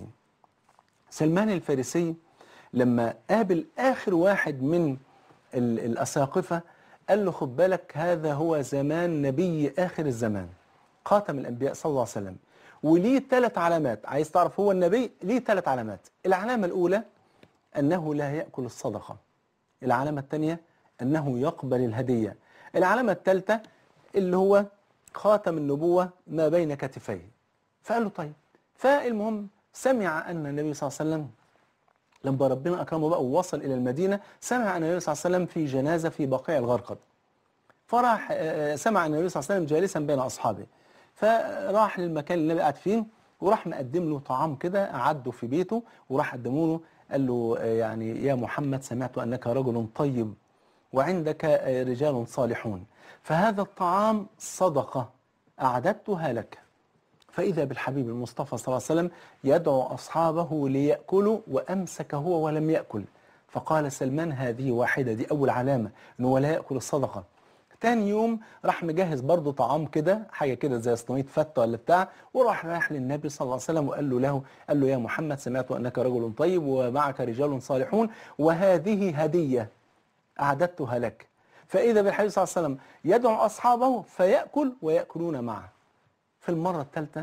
سلمان الفارسي لما قابل آخر واحد من ال- الأساقفة قال له خد بالك هذا هو زمان نبي آخر الزمان خاتم الأنبياء صلى الله عليه وسلم وليه ثلاث علامات عايز تعرف هو النبي ليه ثلاث علامات العلامة الأولى أنه لا يأكل الصدقة العلامة الثانية أنه يقبل الهدية العلامة الثالثة اللي هو خاتم النبوة ما بين كتفيه فقال له طيب فالمهم سمع أن النبي صلى الله عليه وسلم لما ربنا أكرمه بقى ووصل إلى المدينة سمع أن النبي صلى الله عليه وسلم في جنازة في بقيع الغرقد فراح آه، سمع النبي صلى الله عليه وسلم جالسا بين أصحابه فراح للمكان اللي النبي قاعد فيه وراح مقدم له طعام كده أعده في بيته وراح قدمه له قال له آه، يعني يا محمد سمعت أنك رجل طيب وعندك آه، رجال صالحون فهذا الطعام صدقة أعددتها لك فإذا بالحبيب المصطفى صلى الله عليه وسلم يدعو أصحابه ليأكلوا وأمسك هو ولم يأكل فقال سلمان هذه واحدة دي أول علامة أنه ولا يأكل الصدقة تاني يوم راح مجهز برضه طعام كده حاجة كده زي صينية فتة ولا بتاع وراح رايح للنبي صلى الله عليه وسلم وقال له له قال له يا محمد سمعت أنك رجل طيب ومعك رجال صالحون وهذه هدية أعددتها لك فإذا بالحبيب صلى الله عليه وسلم يدعو أصحابه فيأكل ويأكلون معه في المرة الثالثة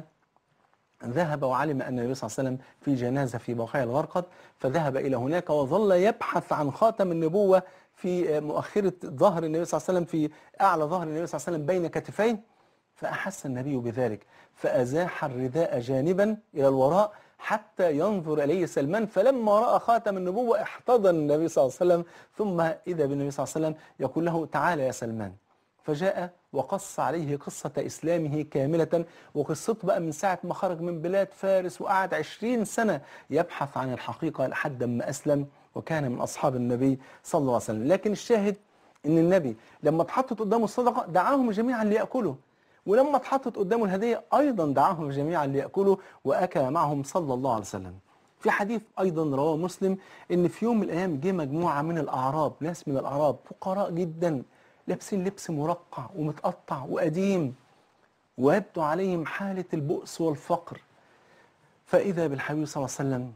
ذهب وعلم أن النبي صلى الله عليه وسلم في جنازة في بقيع الغرقد فذهب إلى هناك وظل يبحث عن خاتم النبوة في مؤخرة ظهر النبي صلى الله عليه وسلم في أعلى ظهر النبي صلى الله عليه وسلم بين كتفيه فأحس النبي بذلك فأزاح الرداء جانبا إلى الوراء حتى ينظر إليه سلمان فلما رأى خاتم النبوة احتضن النبي صلى الله عليه وسلم ثم إذا بالنبي صلى الله عليه وسلم يقول له تعال يا سلمان فجاء وقص عليه قصة إسلامه كاملة وقصته بقى من ساعة ما خرج من بلاد فارس وقعد عشرين سنة يبحث عن الحقيقة لحد ما أسلم وكان من أصحاب النبي صلى الله عليه وسلم لكن الشاهد أن النبي لما اتحطت قدامه الصدقة دعاهم جميعا ليأكلوا ولما اتحطت قدامه الهدية أيضا دعاهم جميعا ليأكلوا وأكل معهم صلى الله عليه وسلم في حديث أيضا رواه مسلم أن في يوم من الأيام جه مجموعة من الأعراب ناس من الأعراب فقراء جدا لابسين لبس مرقع ومتقطع وقديم ويبدو عليهم حالة البؤس والفقر فإذا بالحبيب صلى الله عليه وسلم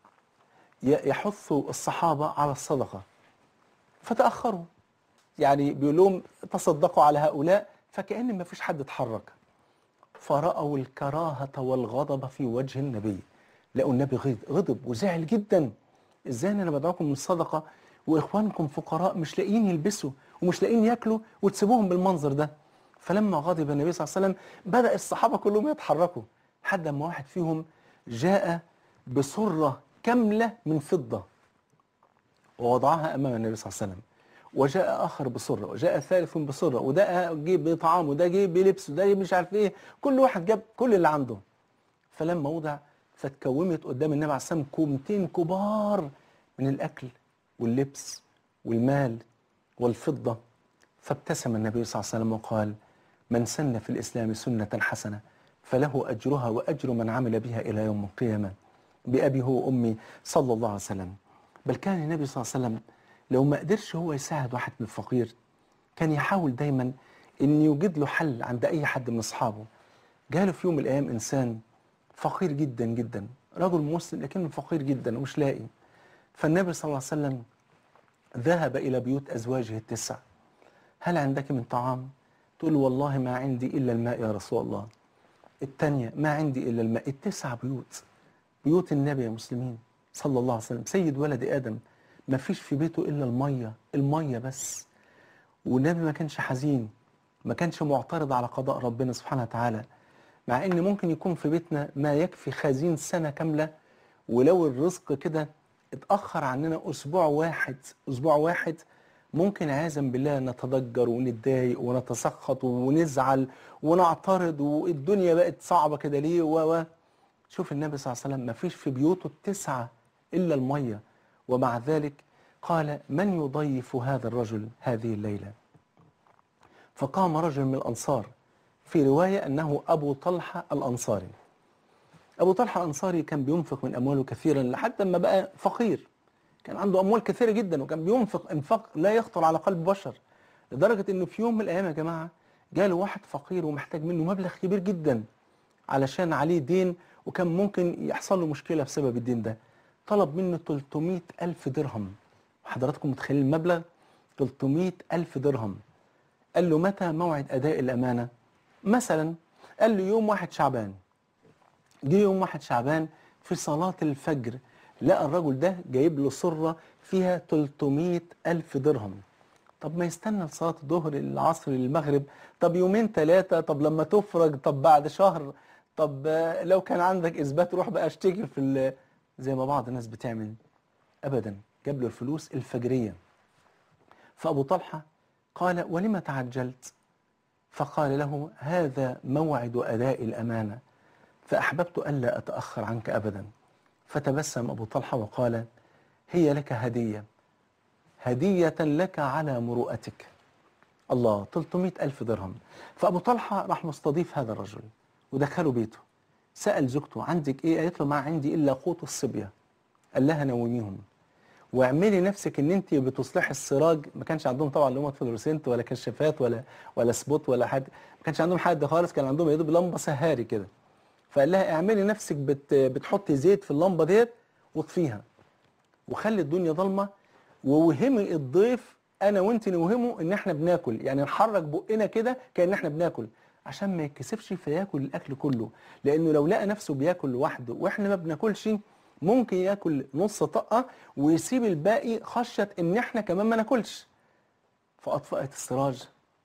ي- يحث الصحابة على الصدقة فتأخروا يعني بيقول لهم تصدقوا على هؤلاء فكأن ما فيش حد اتحرك فرأوا الكراهة والغضب في وجه النبي لقوا النبي غض- غضب وزعل جدا ازاي انا بدعوكم من الصدقة واخوانكم فقراء مش لاقيين يلبسوا ومش لاقيين ياكلوا وتسيبوهم بالمنظر ده فلما غضب النبي صلى الله عليه وسلم بدأ الصحابة كلهم يتحركوا حد ما واحد فيهم جاء بصرة كاملة من فضة ووضعها أمام النبي صلى الله عليه وسلم وجاء آخر بصرة وجاء ثالث بصرة وده جه بطعام وده جه بلبس وده جه مش عارف ايه كل واحد جاب كل اللي عنده فلما وضع فاتكومت قدام النبي عليه الصلاة والسلام كومتين كبار من الأكل واللبس والمال والفضة فابتسم النبي صلى الله عليه وسلم وقال من سن في الإسلام سنة حسنة فله أجرها وأجر من عمل بها إلى يوم القيامة بأبي هو وأمي صلى الله عليه وسلم بل كان النبي صلى الله عليه وسلم لو ما قدرش هو يساعد واحد من الفقير كان يحاول دايما ان يوجد له حل عند اي حد من اصحابه جاله في يوم من الايام انسان فقير جدا جدا رجل مسلم لكنه فقير جدا ومش لاقي فالنبي صلى الله عليه وسلم ذهب الى بيوت ازواجه التسع هل عندك من طعام تقول والله ما عندي الا الماء يا رسول الله الثانيه ما عندي الا الماء التسع بيوت بيوت النبي يا مسلمين صلى الله عليه وسلم سيد ولد ادم ما فيش في بيته الا الميه الميه بس والنبي ما كانش حزين ما كانش معترض على قضاء ربنا سبحانه وتعالى مع ان ممكن يكون في بيتنا ما يكفي خزين سنه كامله ولو الرزق كده اتاخر عننا اسبوع واحد اسبوع واحد ممكن عياذا بالله نتضجر ونتضايق ونتسخط ونزعل ونعترض والدنيا بقت صعبه كده ليه و و شوف النبي صلى الله عليه وسلم ما فيش في بيوته التسعه الا الميه ومع ذلك قال من يضيف هذا الرجل هذه الليله فقام رجل من الانصار في روايه انه ابو طلحه الانصاري ابو طلحه الانصاري كان بينفق من امواله كثيرا لحد ما بقى فقير كان عنده اموال كثيره جدا وكان بينفق انفاق لا يخطر على قلب بشر لدرجه انه في يوم من الايام يا جماعه جاله واحد فقير ومحتاج منه مبلغ كبير جدا علشان عليه دين وكان ممكن يحصل له مشكله بسبب الدين ده طلب منه 300 ألف درهم حضراتكم متخيلين المبلغ 300 ألف درهم قال له متى موعد أداء الأمانة مثلا قال له يوم واحد شعبان جه يوم واحد شعبان في صلاة الفجر لقى الرجل ده جايب له صرة فيها 300 ألف درهم طب ما يستنى لصلاة الظهر العصر المغرب طب يومين ثلاثة طب لما تفرج طب بعد شهر طب آه، لو كان عندك إثبات روح بقى اشتكي في ال- زي ما بعض الناس بتعمل أبدا جاب له الفلوس الفجرية فأبو طلحة قال ولم تعجلت فقال له هذا موعد أداء الأمانة فأحببت ألا أتأخر عنك أبدا فتبسم أبو طلحة وقال هي لك هدية هدية لك على مروءتك الله 300 ألف درهم فأبو طلحة راح مستضيف هذا الرجل ودخله بيته سأل زوجته عندك إيه قالت له ما عندي إلا قوت الصبية قال لها نوميهم واعملي نفسك ان انت بتصلحي السراج ما كانش عندهم طبعا لمبه فلورسنت ولا كشافات ولا ولا سبوت ولا حاجه ما كانش عندهم حد خالص كان عندهم يا دوب لمبه سهاري كده فقال لها اعملي نفسك بت بتحطي زيت في اللمبه ديت واطفيها وخلي الدنيا ضلمه ووهمي الضيف انا وانت نوهمه ان احنا بناكل يعني نحرك بقنا كده كان احنا بناكل عشان ما يتكسفش فياكل الاكل كله لانه لو لقى نفسه بياكل لوحده واحنا ما بناكلش ممكن ياكل نص طقه ويسيب الباقي خشيه ان احنا كمان ما ناكلش فاطفأت السراج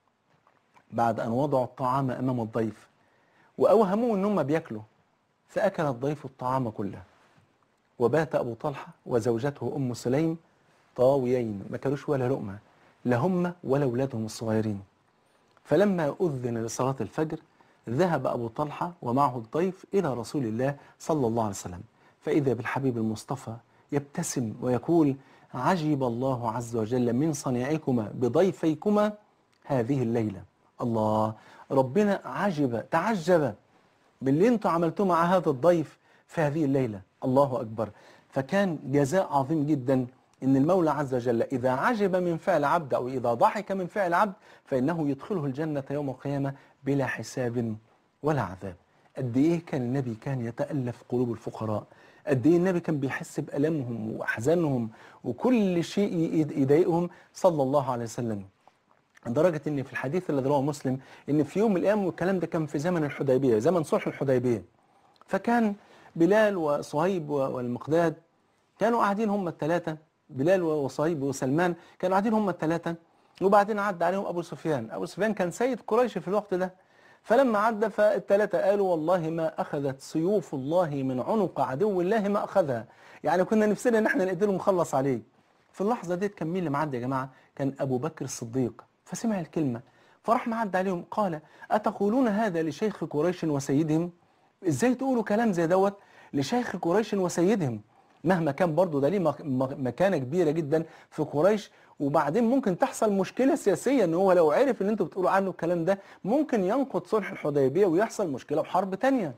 بعد ان وضعوا الطعام امام الضيف واوهموه ان هم بياكلوا فاكل الضيف الطعام كله وبات ابو طلحه وزوجته ام سليم طاويين ما كانوش ولا لقمه لا هم ولا اولادهم الصغيرين فلما أذن لصلاة الفجر ذهب أبو طلحة ومعه الضيف إلى رسول الله صلى الله عليه وسلم فإذا بالحبيب المصطفى يبتسم ويقول عجب الله عز وجل من صنيعكما بضيفيكما هذه الليلة الله ربنا عجب تعجب باللي انتوا عملتوه مع هذا الضيف في هذه الليلة الله أكبر فكان جزاء عظيم جدا إن المولى عز وجل إذا عجب من فعل عبد أو إذا ضحك من فعل عبد فإنه يدخله الجنة يوم القيامة بلا حساب ولا عذاب قد إيه كان النبي كان يتألف قلوب الفقراء قد إيه النبي كان بيحس بألمهم وأحزانهم وكل شيء يضايقهم صلى الله عليه وسلم لدرجة ان في الحديث الذي رواه مسلم ان في يوم من الايام والكلام ده كان في زمن الحديبية زمن صلح الحديبية فكان بلال وصهيب والمقداد كانوا قاعدين هم الثلاثة بلال وصهيب وسلمان كانوا قاعدين هم الثلاثة وبعدين عدى عليهم ابو سفيان ابو سفيان كان سيد قريش في الوقت ده فلما عدى فالثلاثة قالوا والله ما أخذت سيوف الله من عنق عدو الله ما أخذها يعني كنا نفسنا ان احنا نقدر نخلص عليه في اللحظة ديت كان مين اللي معدي يا جماعة كان أبو بكر الصديق فسمع الكلمة فراح معدي عليهم قال أتقولون هذا لشيخ قريش وسيدهم إزاي تقولوا كلام زي دوت لشيخ قريش وسيدهم مهما كان برضه ده ليه مك- مك- مكانة كبيرة جدا في قريش وبعدين ممكن تحصل مشكلة سياسية ان هو لو عرف ان انتوا بتقولوا عنه الكلام ده ممكن ينقض صلح الحديبية ويحصل مشكلة وحرب تانية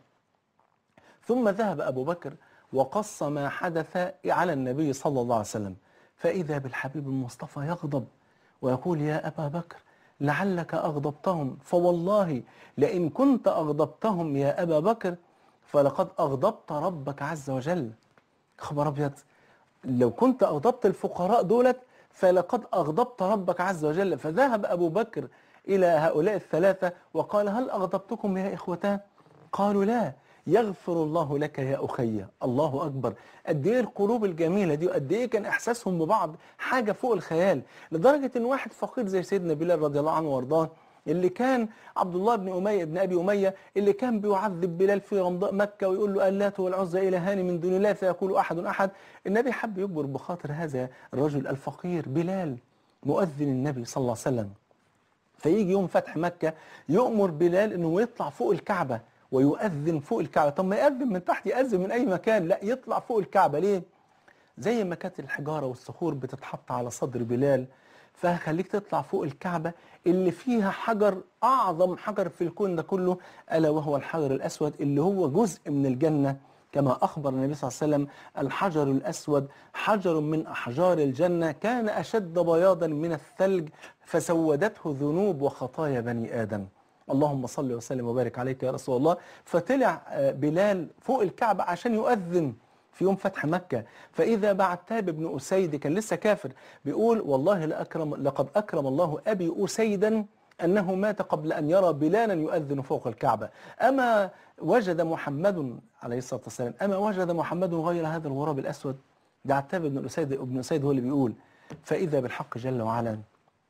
ثم ذهب أبو بكر وقص ما حدث على النبي صلى الله عليه وسلم فإذا بالحبيب المصطفى يغضب ويقول يا أبا بكر لعلك أغضبتهم فوالله لئن كنت أغضبتهم يا أبا بكر فلقد أغضبت ربك عز وجل خبر أبيض لو كنت أغضبت الفقراء دولت فلقد أغضبت ربك عز وجل فذهب أبو بكر إلى هؤلاء الثلاثة وقال هل أغضبتكم يا إخوتان قالوا لا يغفر الله لك يا أخي الله أكبر قد إيه القلوب الجميلة دي وقد إيه كان إحساسهم ببعض حاجة فوق الخيال لدرجة إن واحد فقير زي سيدنا بلال رضي الله عنه وارضاه اللي كان عبد الله بن أمية بن أبي أمية اللي كان بيعذب بلال في رمضاء مكة ويقول له اللات والعزى إلهان من دون الله فيقول أحد أحد النبي حب يجبر بخاطر هذا الرجل الفقير بلال مؤذن النبي صلى الله عليه وسلم فيجي يوم فتح مكة يؤمر بلال انه يطلع فوق الكعبة ويؤذن فوق الكعبة طب ما يأذن من تحت يأذن من أي مكان لا يطلع فوق الكعبة ليه؟ زي ما كانت الحجارة والصخور بتتحط على صدر بلال فهخليك تطلع فوق الكعبة اللي فيها حجر أعظم حجر في الكون ده كله ألا وهو الحجر الأسود اللي هو جزء من الجنة كما أخبر النبي صلى الله عليه وسلم الحجر الأسود حجر من أحجار الجنة كان أشد بياضا من الثلج فسودته ذنوب وخطايا بني آدم اللهم صل وسلم وبارك عليك يا رسول الله فطلع آه، بلال فوق الكعبة عشان يؤذن في يوم فتح مكة فإذا بعتاب بن أسيد كان لسه كافر بيقول والله لأكرم لقد أكرم الله أبي أسيدا أنه مات قبل أن يرى بلالا يؤذن فوق الكعبة أما وجد محمد عليه الصلاة والسلام أما وجد محمد غير هذا الغراب الأسود ده عتاب بن أسيد ابن أسيد هو اللي بيقول فإذا بالحق جل وعلا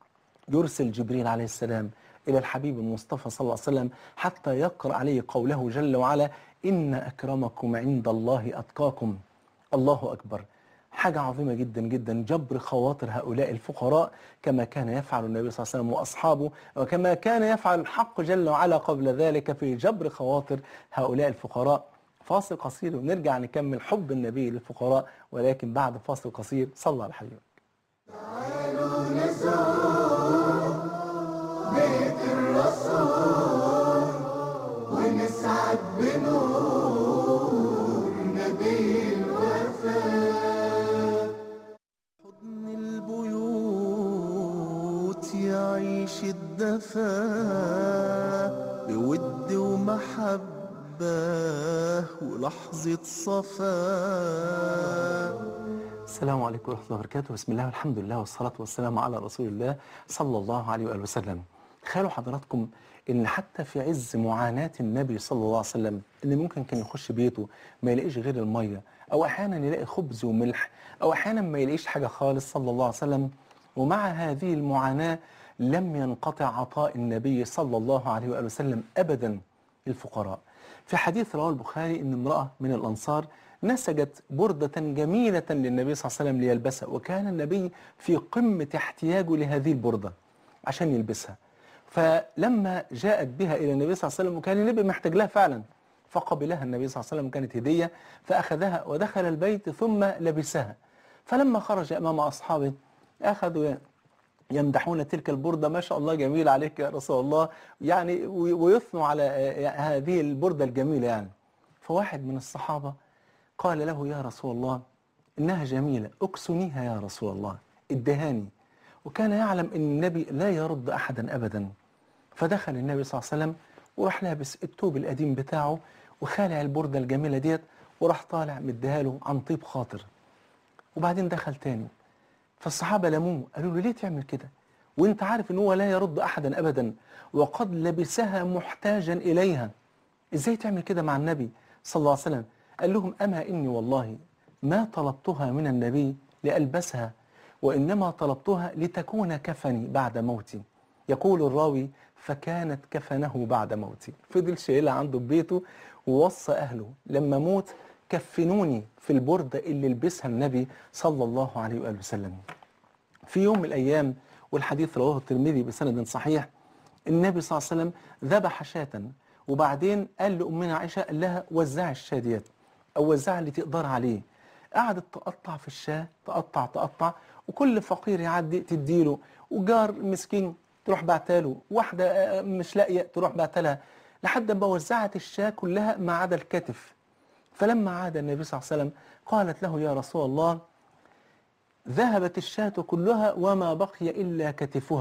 يرسل جبريل عليه السلام إلى الحبيب المصطفى صلى الله عليه وسلم حتى يقرأ عليه قوله جل وعلا إن أكرمكم عند الله أتقاكم الله أكبر حاجة عظيمة جدا جدا جبر خواطر هؤلاء الفقراء كما كان يفعل النبي صلى الله عليه وسلم وأصحابه وكما كان يفعل الحق جل وعلا قبل ذلك في جبر خواطر هؤلاء الفقراء فاصل قصير ونرجع نكمل حب النبي للفقراء ولكن بعد فاصل قصير صلى على حبيبك بيت الرسول ونسعد بنور نبي الوفاء حضن البيوت يعيش الدفا بود ومحبة ولحظة صفاء السلام عليكم ورحمة الله وبركاته بسم الله والحمد لله والصلاة والسلام على رسول الله صلى الله عليه وآله وسلم تخيلوا حضراتكم ان حتى في عز معاناة النبي صلى الله عليه وسلم اللي ممكن كان يخش بيته ما يلاقيش غير المية او احيانا يلاقي خبز وملح او احيانا ما يلاقيش حاجة خالص صلى الله عليه وسلم ومع هذه المعاناة لم ينقطع عطاء النبي صلى الله عليه وآله وسلم ابدا للفقراء في حديث رواه البخاري ان امرأة من الانصار نسجت بردة جميلة للنبي صلى الله عليه وسلم ليلبسها وكان النبي في قمة احتياجه لهذه البردة عشان يلبسها فلما جاءت بها إلى النبي صلى الله عليه وسلم وكان النبي محتاج لها فعلا فقبلها النبي صلى الله عليه وسلم كانت هدية فأخذها ودخل البيت ثم لبسها فلما خرج أمام أصحابه أخذوا يمدحون تلك البردة ما شاء الله جميل عليك يا رسول الله يعني وي- ويثنوا على آه، هذه البردة الجميلة يعني فواحد من الصحابة قال له يا رسول الله إنها جميلة اكسنيها يا رسول الله ادهاني وكان يعلم أن النبي لا يرد أحدا أبدا فدخل النبي صلى الله عليه وسلم وراح لابس التوب القديم بتاعه وخالع البردة الجميلة ديت وراح طالع مديها له عن طيب خاطر وبعدين دخل تاني فالصحابة لموه قالوا له ليه تعمل كده وانت عارف ان هو لا يرد احدا ابدا وقد لبسها محتاجا اليها ازاي تعمل كده مع النبي صلى الله عليه وسلم قال لهم اما اني والله ما طلبتها من النبي لالبسها وانما طلبتها لتكون كفني بعد موتي يقول الراوي فكانت كفنه بعد موتي فضل شايلها عنده في بيته ووصى اهله لما موت كفنوني في البردة اللي لبسها النبي صلى الله عليه وآله وسلم في يوم من الأيام والحديث رواه الترمذي بسند صحيح النبي صلى الله عليه وسلم ذبح شاة وبعدين قال لأمنا عائشة قال لها وزعي الشاة ديت أو وزعي اللي تقدر عليه قعدت تقطع في الشاة تقطع تقطع وكل فقير يعدي تديله وجار مسكين تروح بعتاله واحدة آه، مش لاقية تروح بعتلها لحد ما وزعت الشاة كلها ما عدا الكتف فلما عاد النبي صلى الله عليه وسلم قالت له يا رسول الله ذهبت الشاة كلها وما بقي إلا كتفها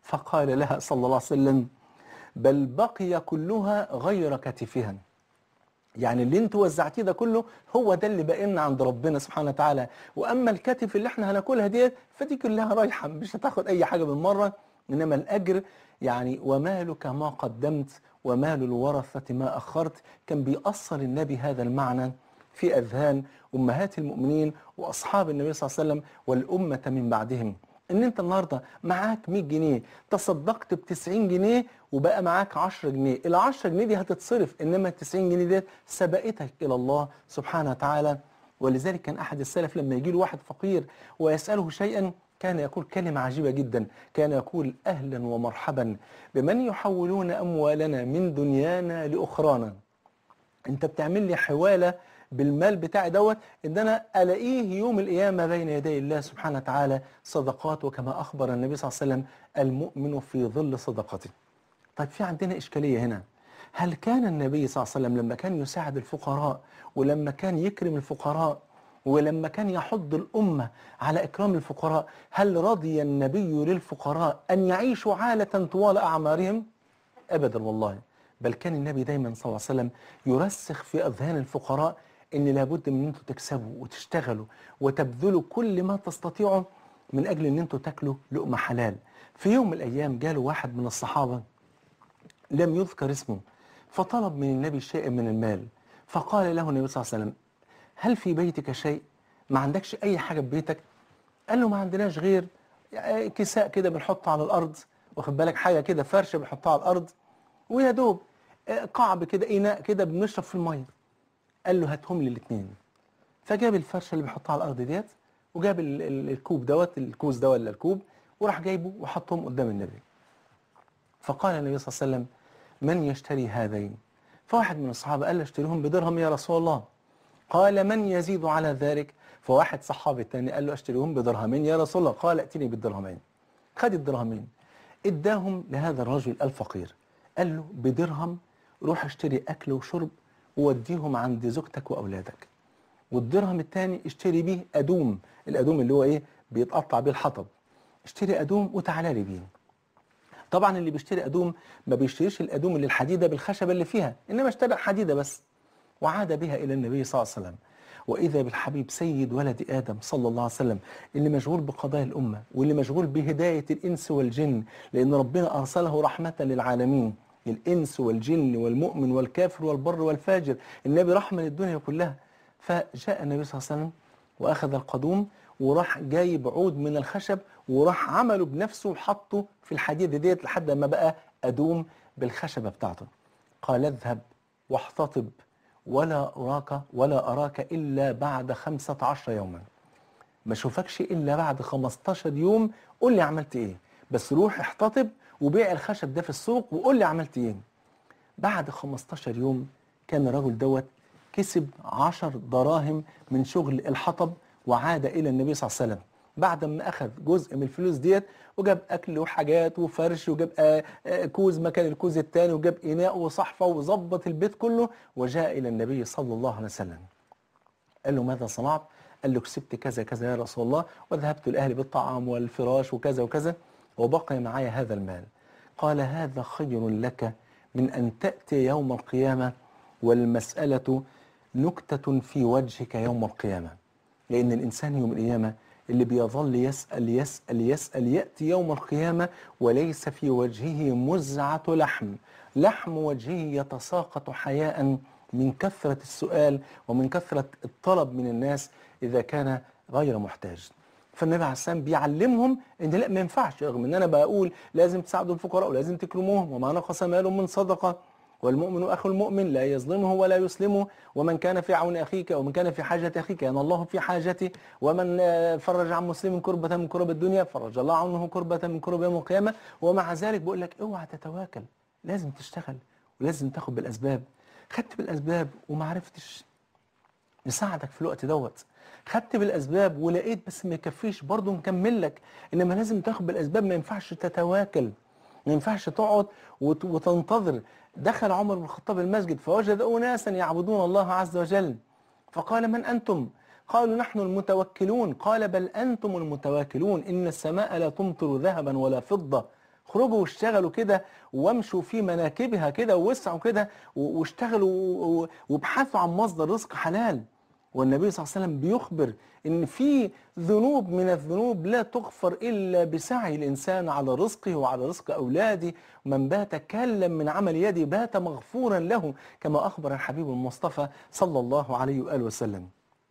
فقال لها صلى الله عليه وسلم بل بقي كلها غير كتفها يعني اللي انت وزعتيه ده كله هو ده اللي باقي لنا عند ربنا سبحانه وتعالى واما الكتف اللي احنا هناكلها ديت فدي كلها رايحه مش هتاخد اي حاجه بالمره انما الاجر يعني ومالك ما قدمت ومال الورثه ما اخرت كان بيأصل النبي هذا المعنى في اذهان امهات المؤمنين واصحاب النبي صلى الله عليه وسلم والامه من بعدهم ان انت النهارده معاك 100 جنيه تصدقت ب 90 جنيه وبقى معاك 10 جنيه ال 10 جنيه دي هتتصرف انما ال 90 جنيه ديت سبقتك الى الله سبحانه وتعالى ولذلك كان احد السلف لما يجي له واحد فقير ويساله شيئا كان يقول كلمة عجيبة جدا كان يقول أهلا ومرحبا بمن يحولون أموالنا من دنيانا لأخرانا أنت بتعمل لي حوالة بالمال بتاعي دوت ان انا الاقيه يوم القيامه بين يدي الله سبحانه وتعالى صدقات وكما اخبر النبي صلى الله عليه وسلم المؤمن في ظل صدقته. طيب في عندنا اشكاليه هنا. هل كان النبي صلى الله عليه وسلم لما كان يساعد الفقراء ولما كان يكرم الفقراء ولما كان يحض الامه على اكرام الفقراء هل رضي النبي للفقراء ان يعيشوا عاله طوال اعمارهم؟ ابدا والله بل كان النبي دايما صلى الله عليه وسلم يرسخ في اذهان الفقراء ان لابد من ان انتوا تكسبوا وتشتغلوا وتبذلوا كل ما تستطيعوا من اجل ان انتوا تاكلوا لقمه حلال. في يوم من الايام جاله واحد من الصحابه لم يذكر اسمه فطلب من النبي شيء من المال فقال له النبي صلى الله عليه وسلم هل في بيتك شيء؟ ما عندكش اي حاجه في بيتك؟ قال له ما عندناش غير كساء كده بنحطه على الارض واخد بالك حاجه كده فرشه بنحطها على الارض ويا دوب قعب كده اناء كده بنشرب في الميه قال له هاتهم لي الاثنين فجاب الفرشه اللي بيحطها على الارض ديت وجاب ال- ال- الكوب دوت الكوز ده ولا الكوب وراح جايبه وحطهم قدام النبي فقال النبي صلى الله عليه وسلم من يشتري هذين فواحد من الصحابه قال له اشتريهم بدرهم يا رسول الله قال من يزيد على ذلك فواحد صحابي تاني قال له اشتريهم بدرهمين يا رسول الله قال ائتني بالدرهمين خد الدرهمين اداهم لهذا الرجل الفقير قال له بدرهم روح اشتري اكل وشرب ووديهم عند زوجتك واولادك والدرهم الثاني اشتري بيه ادوم الادوم اللي هو ايه بيتقطع بيه الحطب اشتري ادوم وتعالى لي بيه طبعا اللي بيشتري ادوم ما بيشتريش الادوم اللي الحديده بالخشبه اللي فيها انما اشترى حديده بس وعاد بها الى النبي صلى الله عليه وسلم واذا بالحبيب سيد ولد ادم صلى الله عليه وسلم اللي مشغول بقضايا الامه واللي مشغول بهدايه الانس والجن لان ربنا ارسله رحمه للعالمين الانس والجن والمؤمن والكافر والبر والفاجر النبي رحمه للدنيا كلها فجاء النبي صلى الله عليه وسلم واخذ القدوم وراح جايب عود من الخشب وراح عمله بنفسه وحطه في الحديده ديت لحد ما بقى ادوم بالخشبه بتاعته قال اذهب واحتطب ولا أراك ولا أراك إلا بعد خمسة عشر يوما ما اشوفكش إلا بعد 15 يوم قول لي عملت إيه بس روح احتطب وبيع الخشب ده في السوق وقول لي عملت إيه بعد 15 يوم كان الرجل دوت كسب 10 دراهم من شغل الحطب وعاد إلى النبي صلى الله عليه وسلم بعد ما أخذ جزء من الفلوس ديت وجاب أكل وحاجات وفرش وجاب آه، آه، كوز مكان الكوز الثاني وجاب إناء وصحفة وظبط البيت كله وجاء إلى النبي صلى الله عليه وسلم قال له ماذا صنعت؟ قال له كسبت كذا كذا يا رسول الله وذهبت لأهلي بالطعام والفراش وكذا وكذا وبقي معي هذا المال قال هذا خير لك من أن تأتي يوم القيامة والمسألة نكتة في وجهك يوم القيامة لأن الإنسان يوم القيامة اللي بيظل يسأل يسأل يسأل يأتي يوم القيامة وليس في وجهه مزعة لحم لحم وجهه يتساقط حياء من كثرة السؤال ومن كثرة الطلب من الناس إذا كان غير محتاج فالنبي عليه السلام بيعلمهم ان لا ما ينفعش رغم ان انا بقول لازم تساعدوا الفقراء ولازم تكرموهم وما نقص مال من صدقه والمؤمن اخو المؤمن لا يظلمه ولا يسلمه ومن كان في عون اخيك ومن كان في حاجه اخيك كان الله في حاجته ومن آه، فرج عن مسلم كربه من كرب الدنيا فرج الله عنه كربه من كرب يوم القيامه ومع ذلك بقول لك اوعى تتواكل لازم تشتغل ولازم تاخد بالاسباب خدت بالاسباب وما عرفتش نساعدك في الوقت دوت خدت بالاسباب ولقيت بس ما يكفيش برضه نكمل لك انما لازم تاخد بالاسباب ما ينفعش تتواكل ما ينفعش تقعد وت- وتنتظر دخل عمر بن الخطاب المسجد فوجد اناسا يعبدون الله عز وجل فقال من انتم قالوا نحن المتوكلون قال بل انتم المتواكلون ان السماء لا تمطر ذهبا ولا فضه خرجوا واشتغلوا كده وامشوا في مناكبها كده ووسعوا كده و- واشتغلوا و- و- وابحثوا عن مصدر رزق حلال والنبي صلى الله عليه وسلم بيخبر ان في ذنوب من الذنوب لا تغفر الا بسعي الانسان على رزقه وعلى رزق اولاده من بات كلا من عمل يده بات مغفورا له كما اخبر الحبيب المصطفى صلى الله عليه واله وسلم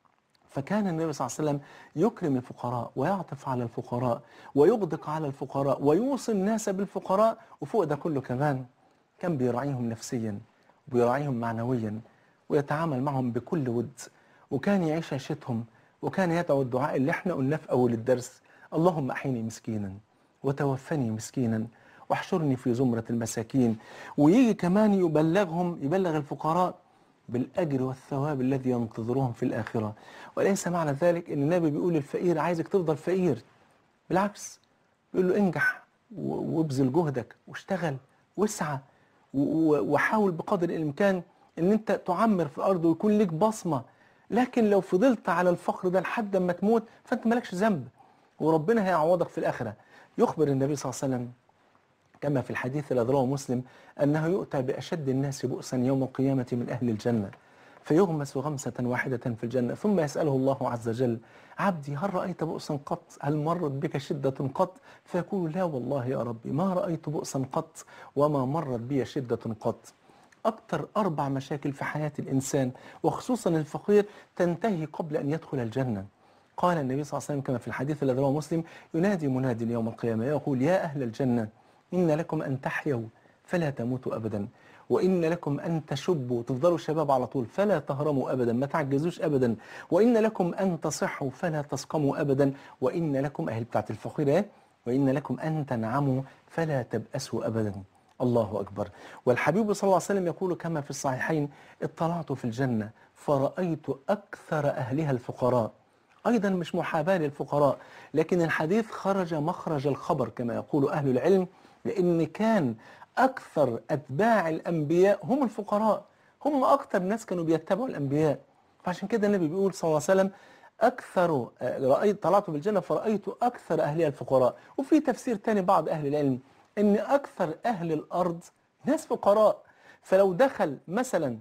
فكان النبي صلى الله عليه وسلم يكرم الفقراء ويعطف على الفقراء ويغدق على الفقراء ويوصي الناس بالفقراء وفوق ده كله كمان كان بيراعيهم نفسيا وبيراعيهم معنويا ويتعامل معهم بكل ود وكان يعيش عيشتهم وكان يدعو الدعاء اللي احنا قلناه في اول الدرس اللهم احيني مسكينا وتوفني مسكينا واحشرني في زمرة المساكين ويجي كمان يبلغهم يبلغ الفقراء بالأجر والثواب الذي ينتظرهم في الآخرة وليس معنى ذلك أن النبي بيقول للفقير عايزك تفضل فقير بالعكس بيقول له انجح و- وابذل جهدك واشتغل واسعى و- و- وحاول بقدر الإمكان أن أنت تعمر في الأرض ويكون لك بصمة لكن لو فضلت على الفقر ده لحد ما تموت فأنت مالكش ذنب وربنا هيعوضك في الآخرة يخبر النبي صلى الله عليه وسلم كما في الحديث الذي رواه مسلم أنه يؤتى بأشد الناس بؤسا يوم القيامة من أهل الجنة فيغمس غمسة واحدة في الجنة ثم يسأله الله عز وجل عبدي هل رأيت بؤسا قط هل مرت بك شدة قط فيقول لا والله يا ربي ما رأيت بؤسا قط وما مرت بي شدة قط أكثر أربع مشاكل في حياة الإنسان وخصوصا الفقير تنتهي قبل أن يدخل الجنة قال النبي صلى الله عليه وسلم كما في الحديث الذي رواه مسلم ينادي مناد يوم القيامة يقول يا أهل الجنة إن لكم أن تحيوا فلا تموتوا أبدا وإن لكم أن تشبوا تفضلوا شباب على طول فلا تهرموا أبدا ما تعجزوش أبدا وإن لكم أن تصحوا فلا تسقموا أبدا وإن لكم أهل بتاعت الفقير إيه؟ وإن لكم أن تنعموا فلا تبأسوا أبدا الله أكبر والحبيب صلى الله عليه وسلم يقول كما في الصحيحين اطلعت في الجنة فرأيت أكثر أهلها الفقراء أيضا مش محاباة للفقراء لكن الحديث خرج مخرج الخبر كما يقول أهل العلم لأن كان أكثر أتباع الأنبياء هم الفقراء هم أكثر ناس كانوا بيتبعوا الأنبياء فعشان كده النبي بيقول صلى الله عليه وسلم أكثر آه، رأيت طلعت بالجنة فرأيت أكثر أهلها الفقراء وفي تفسير تاني بعض أهل العلم أن أكثر أهل الأرض ناس فقراء فلو دخل مثلا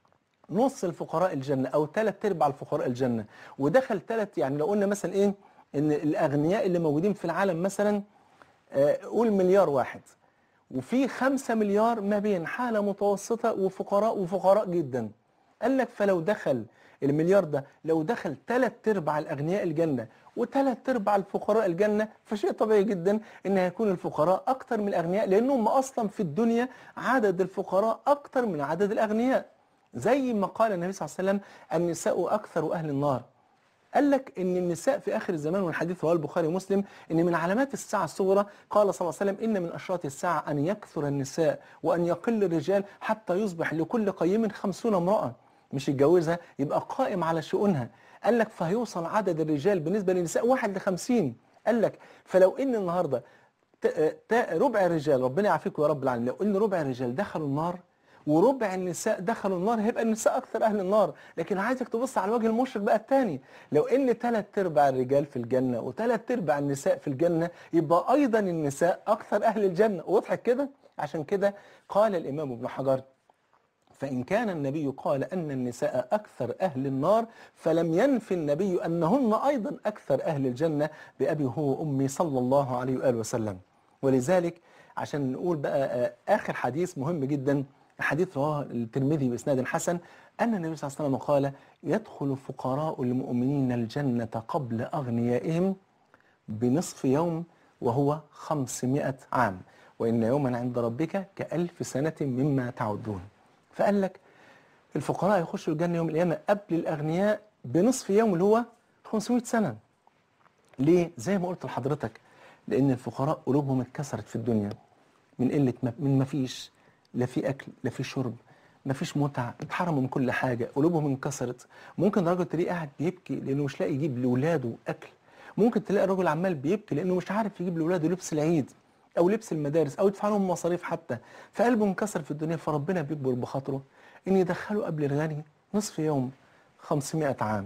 نص الفقراء الجنة أو ثلاث أرباع الفقراء الجنة ودخل ثلاث يعني لو قلنا مثلا إيه إن الأغنياء اللي موجودين في العالم مثلا آه، قول مليار واحد وفي خمسة مليار ما بين حالة متوسطة وفقراء وفقراء جدا قال لك فلو دخل المليار ده لو دخل ثلاث ارباع الاغنياء الجنه وثلاث ارباع الفقراء الجنه فشيء طبيعي جدا ان هيكون الفقراء اكتر من الاغنياء لانهم اصلا في الدنيا عدد الفقراء اكتر من عدد الاغنياء زي ما قال النبي صلى الله عليه وسلم النساء اكثر اهل النار قال لك ان النساء في اخر الزمان والحديث رواه البخاري ومسلم ان من علامات الساعه الصغرى قال صلى الله عليه وسلم ان من اشراط الساعه ان يكثر النساء وان يقل الرجال حتى يصبح لكل قيم خمسون امراه مش يتجوزها يبقى قائم على شؤونها قال لك فهيوصل عدد الرجال بالنسبه للنساء واحد لخمسين قال لك فلو ان النهارده ت- ت- ربع الرجال ربنا يعافيكم يا رب العالمين لو ان ربع الرجال دخلوا النار وربع النساء دخلوا النار هيبقى النساء اكثر اهل النار لكن عايزك تبص على الوجه المشرق بقى الثاني لو ان ثلاث ارباع الرجال في الجنه وثلاث ارباع النساء في الجنه يبقى ايضا النساء اكثر اهل الجنه وضحت كده عشان كده قال الامام ابن حجر فإن كان النبي قال أن النساء أكثر أهل النار فلم ينفي النبي أنهن أيضا أكثر أهل الجنة بأبي هو وأمي صلى الله عليه وآله وسلم ولذلك عشان نقول بقى آه، آخر حديث مهم جدا حديث رواه الترمذي بإسناد حسن أن النبي صلى الله عليه وسلم قال يدخل فقراء المؤمنين الجنة قبل أغنيائهم بنصف يوم وهو خمسمائة عام وإن يوما عند ربك كألف سنة مما تعدون فقال لك الفقراء يخشوا الجنة يوم القيامة قبل الأغنياء بنصف يوم اللي هو 500 سنة ليه؟ زي ما قلت لحضرتك لأن الفقراء قلوبهم اتكسرت في الدنيا من قلة ما من ما فيش لا في أكل لا في شرب ما فيش متعة اتحرموا من كل حاجة قلوبهم انكسرت ممكن راجل تلاقيه قاعد بيبكي لأنه مش لاقي يجيب لأولاده أكل ممكن تلاقي راجل عمال بيبكي لأنه مش عارف يجيب لأولاده لبس العيد أو لبس المدارس أو يدفع لهم مصاريف حتى فقلبه انكسر في الدنيا فربنا بيكبر بخاطره إن يدخله قبل الغني نصف يوم 500 عام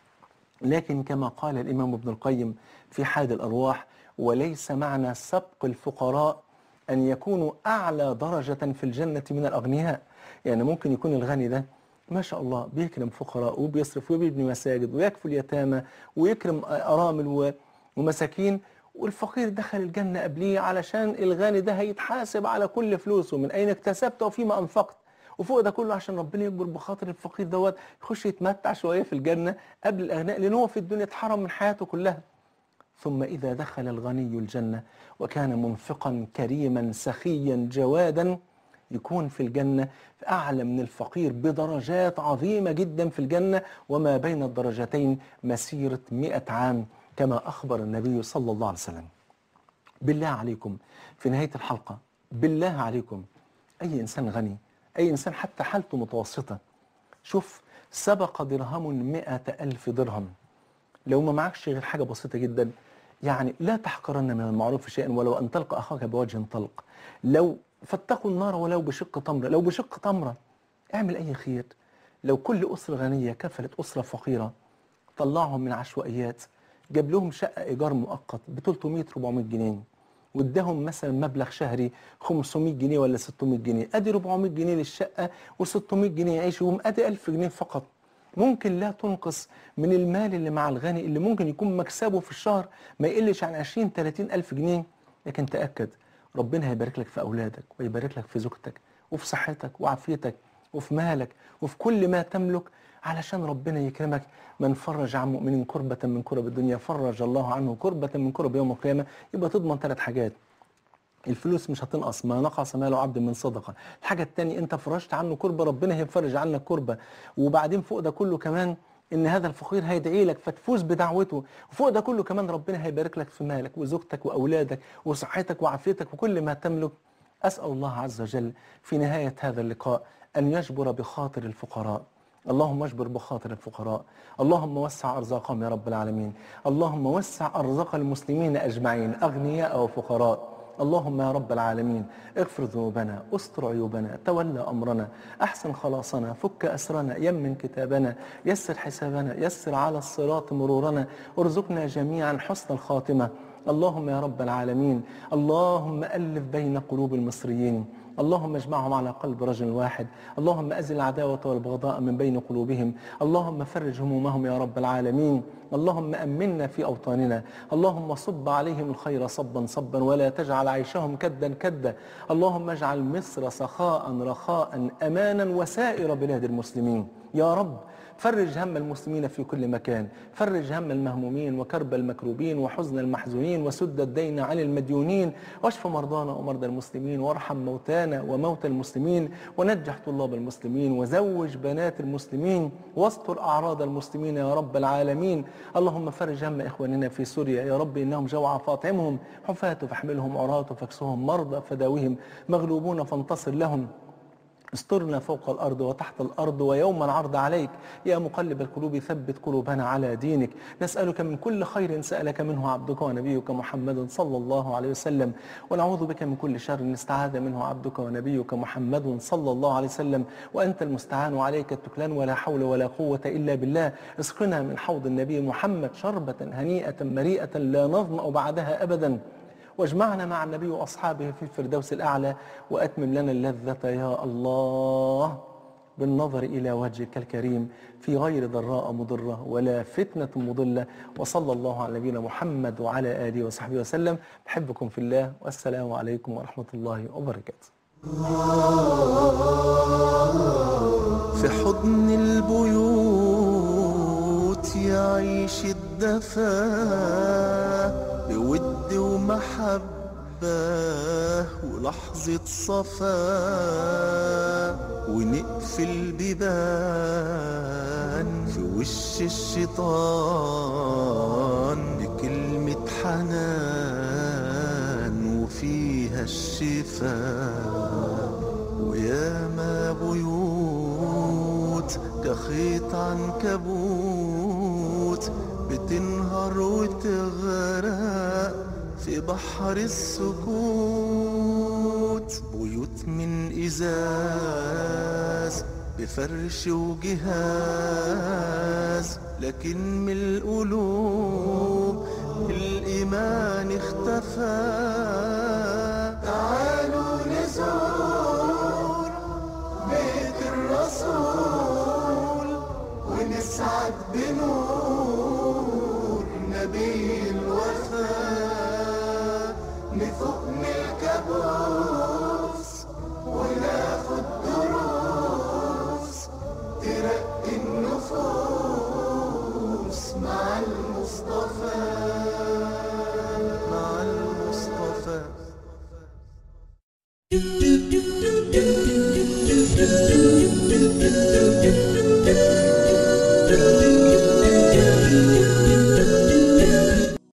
لكن كما قال الإمام ابن القيم في حاد الأرواح وليس معنى سبق الفقراء أن يكونوا أعلى درجة في الجنة من الأغنياء يعني ممكن يكون الغني ده ما شاء الله بيكرم فقراء وبيصرف وبيبني مساجد ويكفل اليتامى ويكرم أرامل و- ومساكين والفقير دخل الجنة قبليه علشان الغني ده هيتحاسب على كل فلوسه من أين اكتسبت وفيما أنفقت وفوق ده كله عشان ربنا يكبر بخاطر الفقير دوت يخش يتمتع شوية في الجنة قبل الأغنياء لأن هو في الدنيا اتحرم من حياته كلها ثم إذا دخل الغني الجنة وكان منفقا كريما سخيا جوادا يكون في الجنة أعلى من الفقير بدرجات عظيمة جدا في الجنة وما بين الدرجتين مسيرة مئة عام كما أخبر النبي صلى الله عليه وسلم بالله عليكم في نهاية الحلقة بالله عليكم أي إنسان غني أي إنسان حتى حالته متوسطة شوف سبق درهم مئة ألف درهم لو ما معكش غير حاجة بسيطة جدا يعني لا تحقرن من المعروف شيئا ولو أن تلقى أخاك بوجه طلق لو فاتقوا النار ولو بشق تمرة لو بشق تمرة اعمل أي خير لو كل أسرة غنية كفلت أسرة فقيرة طلعهم من عشوائيات جاب لهم شقة إيجار مؤقت ب 300 400 جنيه واداهم مثلا مبلغ شهري 500 جنيه ولا 600 جنيه ادي 400 جنيه للشقه و600 جنيه يعيشوا ادي 1000 جنيه فقط ممكن لا تنقص من المال اللي مع الغني اللي ممكن يكون مكسبه في الشهر ما يقلش عن 20 30 ألف جنيه لكن تأكد ربنا هيبارك لك في أولادك ويبارك لك في زوجتك وفي صحتك وعافيتك وفي مالك وفي كل ما تملك علشان ربنا يكرمك من فرج عن مؤمن كربة من كرب الدنيا فرج الله عنه كربة من كرب يوم القيامة يبقى تضمن ثلاث حاجات الفلوس مش هتنقص ما نقص مال عبد من صدقه الحاجه الثانيه انت فرجت عنه كربه ربنا هيفرج عنك كربه وبعدين فوق ده كله كمان ان هذا الفقير هيدعي لك فتفوز بدعوته وفوق ده كله كمان ربنا هيبارك لك في مالك وزوجتك واولادك وصحتك وعافيتك وكل ما تملك اسال الله عز وجل في نهايه هذا اللقاء ان يجبر بخاطر الفقراء اللهم اجبر بخاطر الفقراء اللهم وسع أرزاقهم يا رب العالمين اللهم وسع أرزاق المسلمين أجمعين أغنياء وفقراء اللهم يا رب العالمين اغفر ذنوبنا استر عيوبنا تولى أمرنا أحسن خلاصنا فك أسرنا يمن كتابنا يسر حسابنا يسر على الصراط مرورنا ارزقنا جميعا حسن الخاتمة اللهم يا رب العالمين اللهم ألف بين قلوب المصريين اللهم اجمعهم على قلب رجل واحد اللهم أزل العداوة والبغضاء من بين قلوبهم اللهم فرج همومهم يا رب العالمين اللهم أمنا في أوطاننا اللهم صب عليهم الخير صبا صبا ولا تجعل عيشهم كدا كدا اللهم اجعل مصر سخاء رخاء أمانا وسائر بلاد المسلمين يا رب فرج هم المسلمين في كل مكان فرج هم المهمومين وكرب المكروبين وحزن المحزونين وسد الدين عن المديونين واشف مرضانا ومرضى المسلمين وارحم موتانا وموتى المسلمين ونجح طلاب المسلمين وزوج بنات المسلمين واستر أعراض المسلمين يا رب العالمين اللهم فرج هم إخواننا في سوريا يا رب إنهم جوعى فاطعمهم حفاة فاحملهم عراة فاكسهم مرضى فداوهم مغلوبون فانتصر لهم استرنا فوق الأرض وتحت الأرض ويوم العرض عليك يا مقلب القلوب ثبت قلوبنا على دينك نسألك من كل خير سألك منه عبدك ونبيك محمد صلى الله عليه وسلم ونعوذ بك من كل شر استعاذ منه عبدك ونبيك محمد صلى الله عليه وسلم وأنت المستعان وعليك التكلان ولا حول ولا قوة إلا بالله اسقنا من حوض النبي محمد شربة هنيئة مريئة لا نظمأ بعدها أبدا واجمعنا مع النبي وأصحابه في الفردوس الأعلى وأتمم لنا اللذة يا الله بالنظر إلى وجهك الكريم في غير ضراء مضرة ولا فتنة مضلة وصلى الله على نبينا محمد وعلى آله وصحبه وسلم بحبكم في الله والسلام عليكم ورحمة الله وبركاته في حضن البيوت يعيش الدفا بود ومحبة ولحظة صفا ونقفل بيبان في وش الشيطان بكلمة حنان وفيها الشفاء وياما بيوت كخيط عنكبوت بتنهار وتغرق في بحر السكوت بيوت من إزاز بفرش وجهاز لكن من القلوب الإيمان اختفى تعال نسعد بنور نبي الوفاء نفوق من الكابوس وناخد دروس ترقي النفوس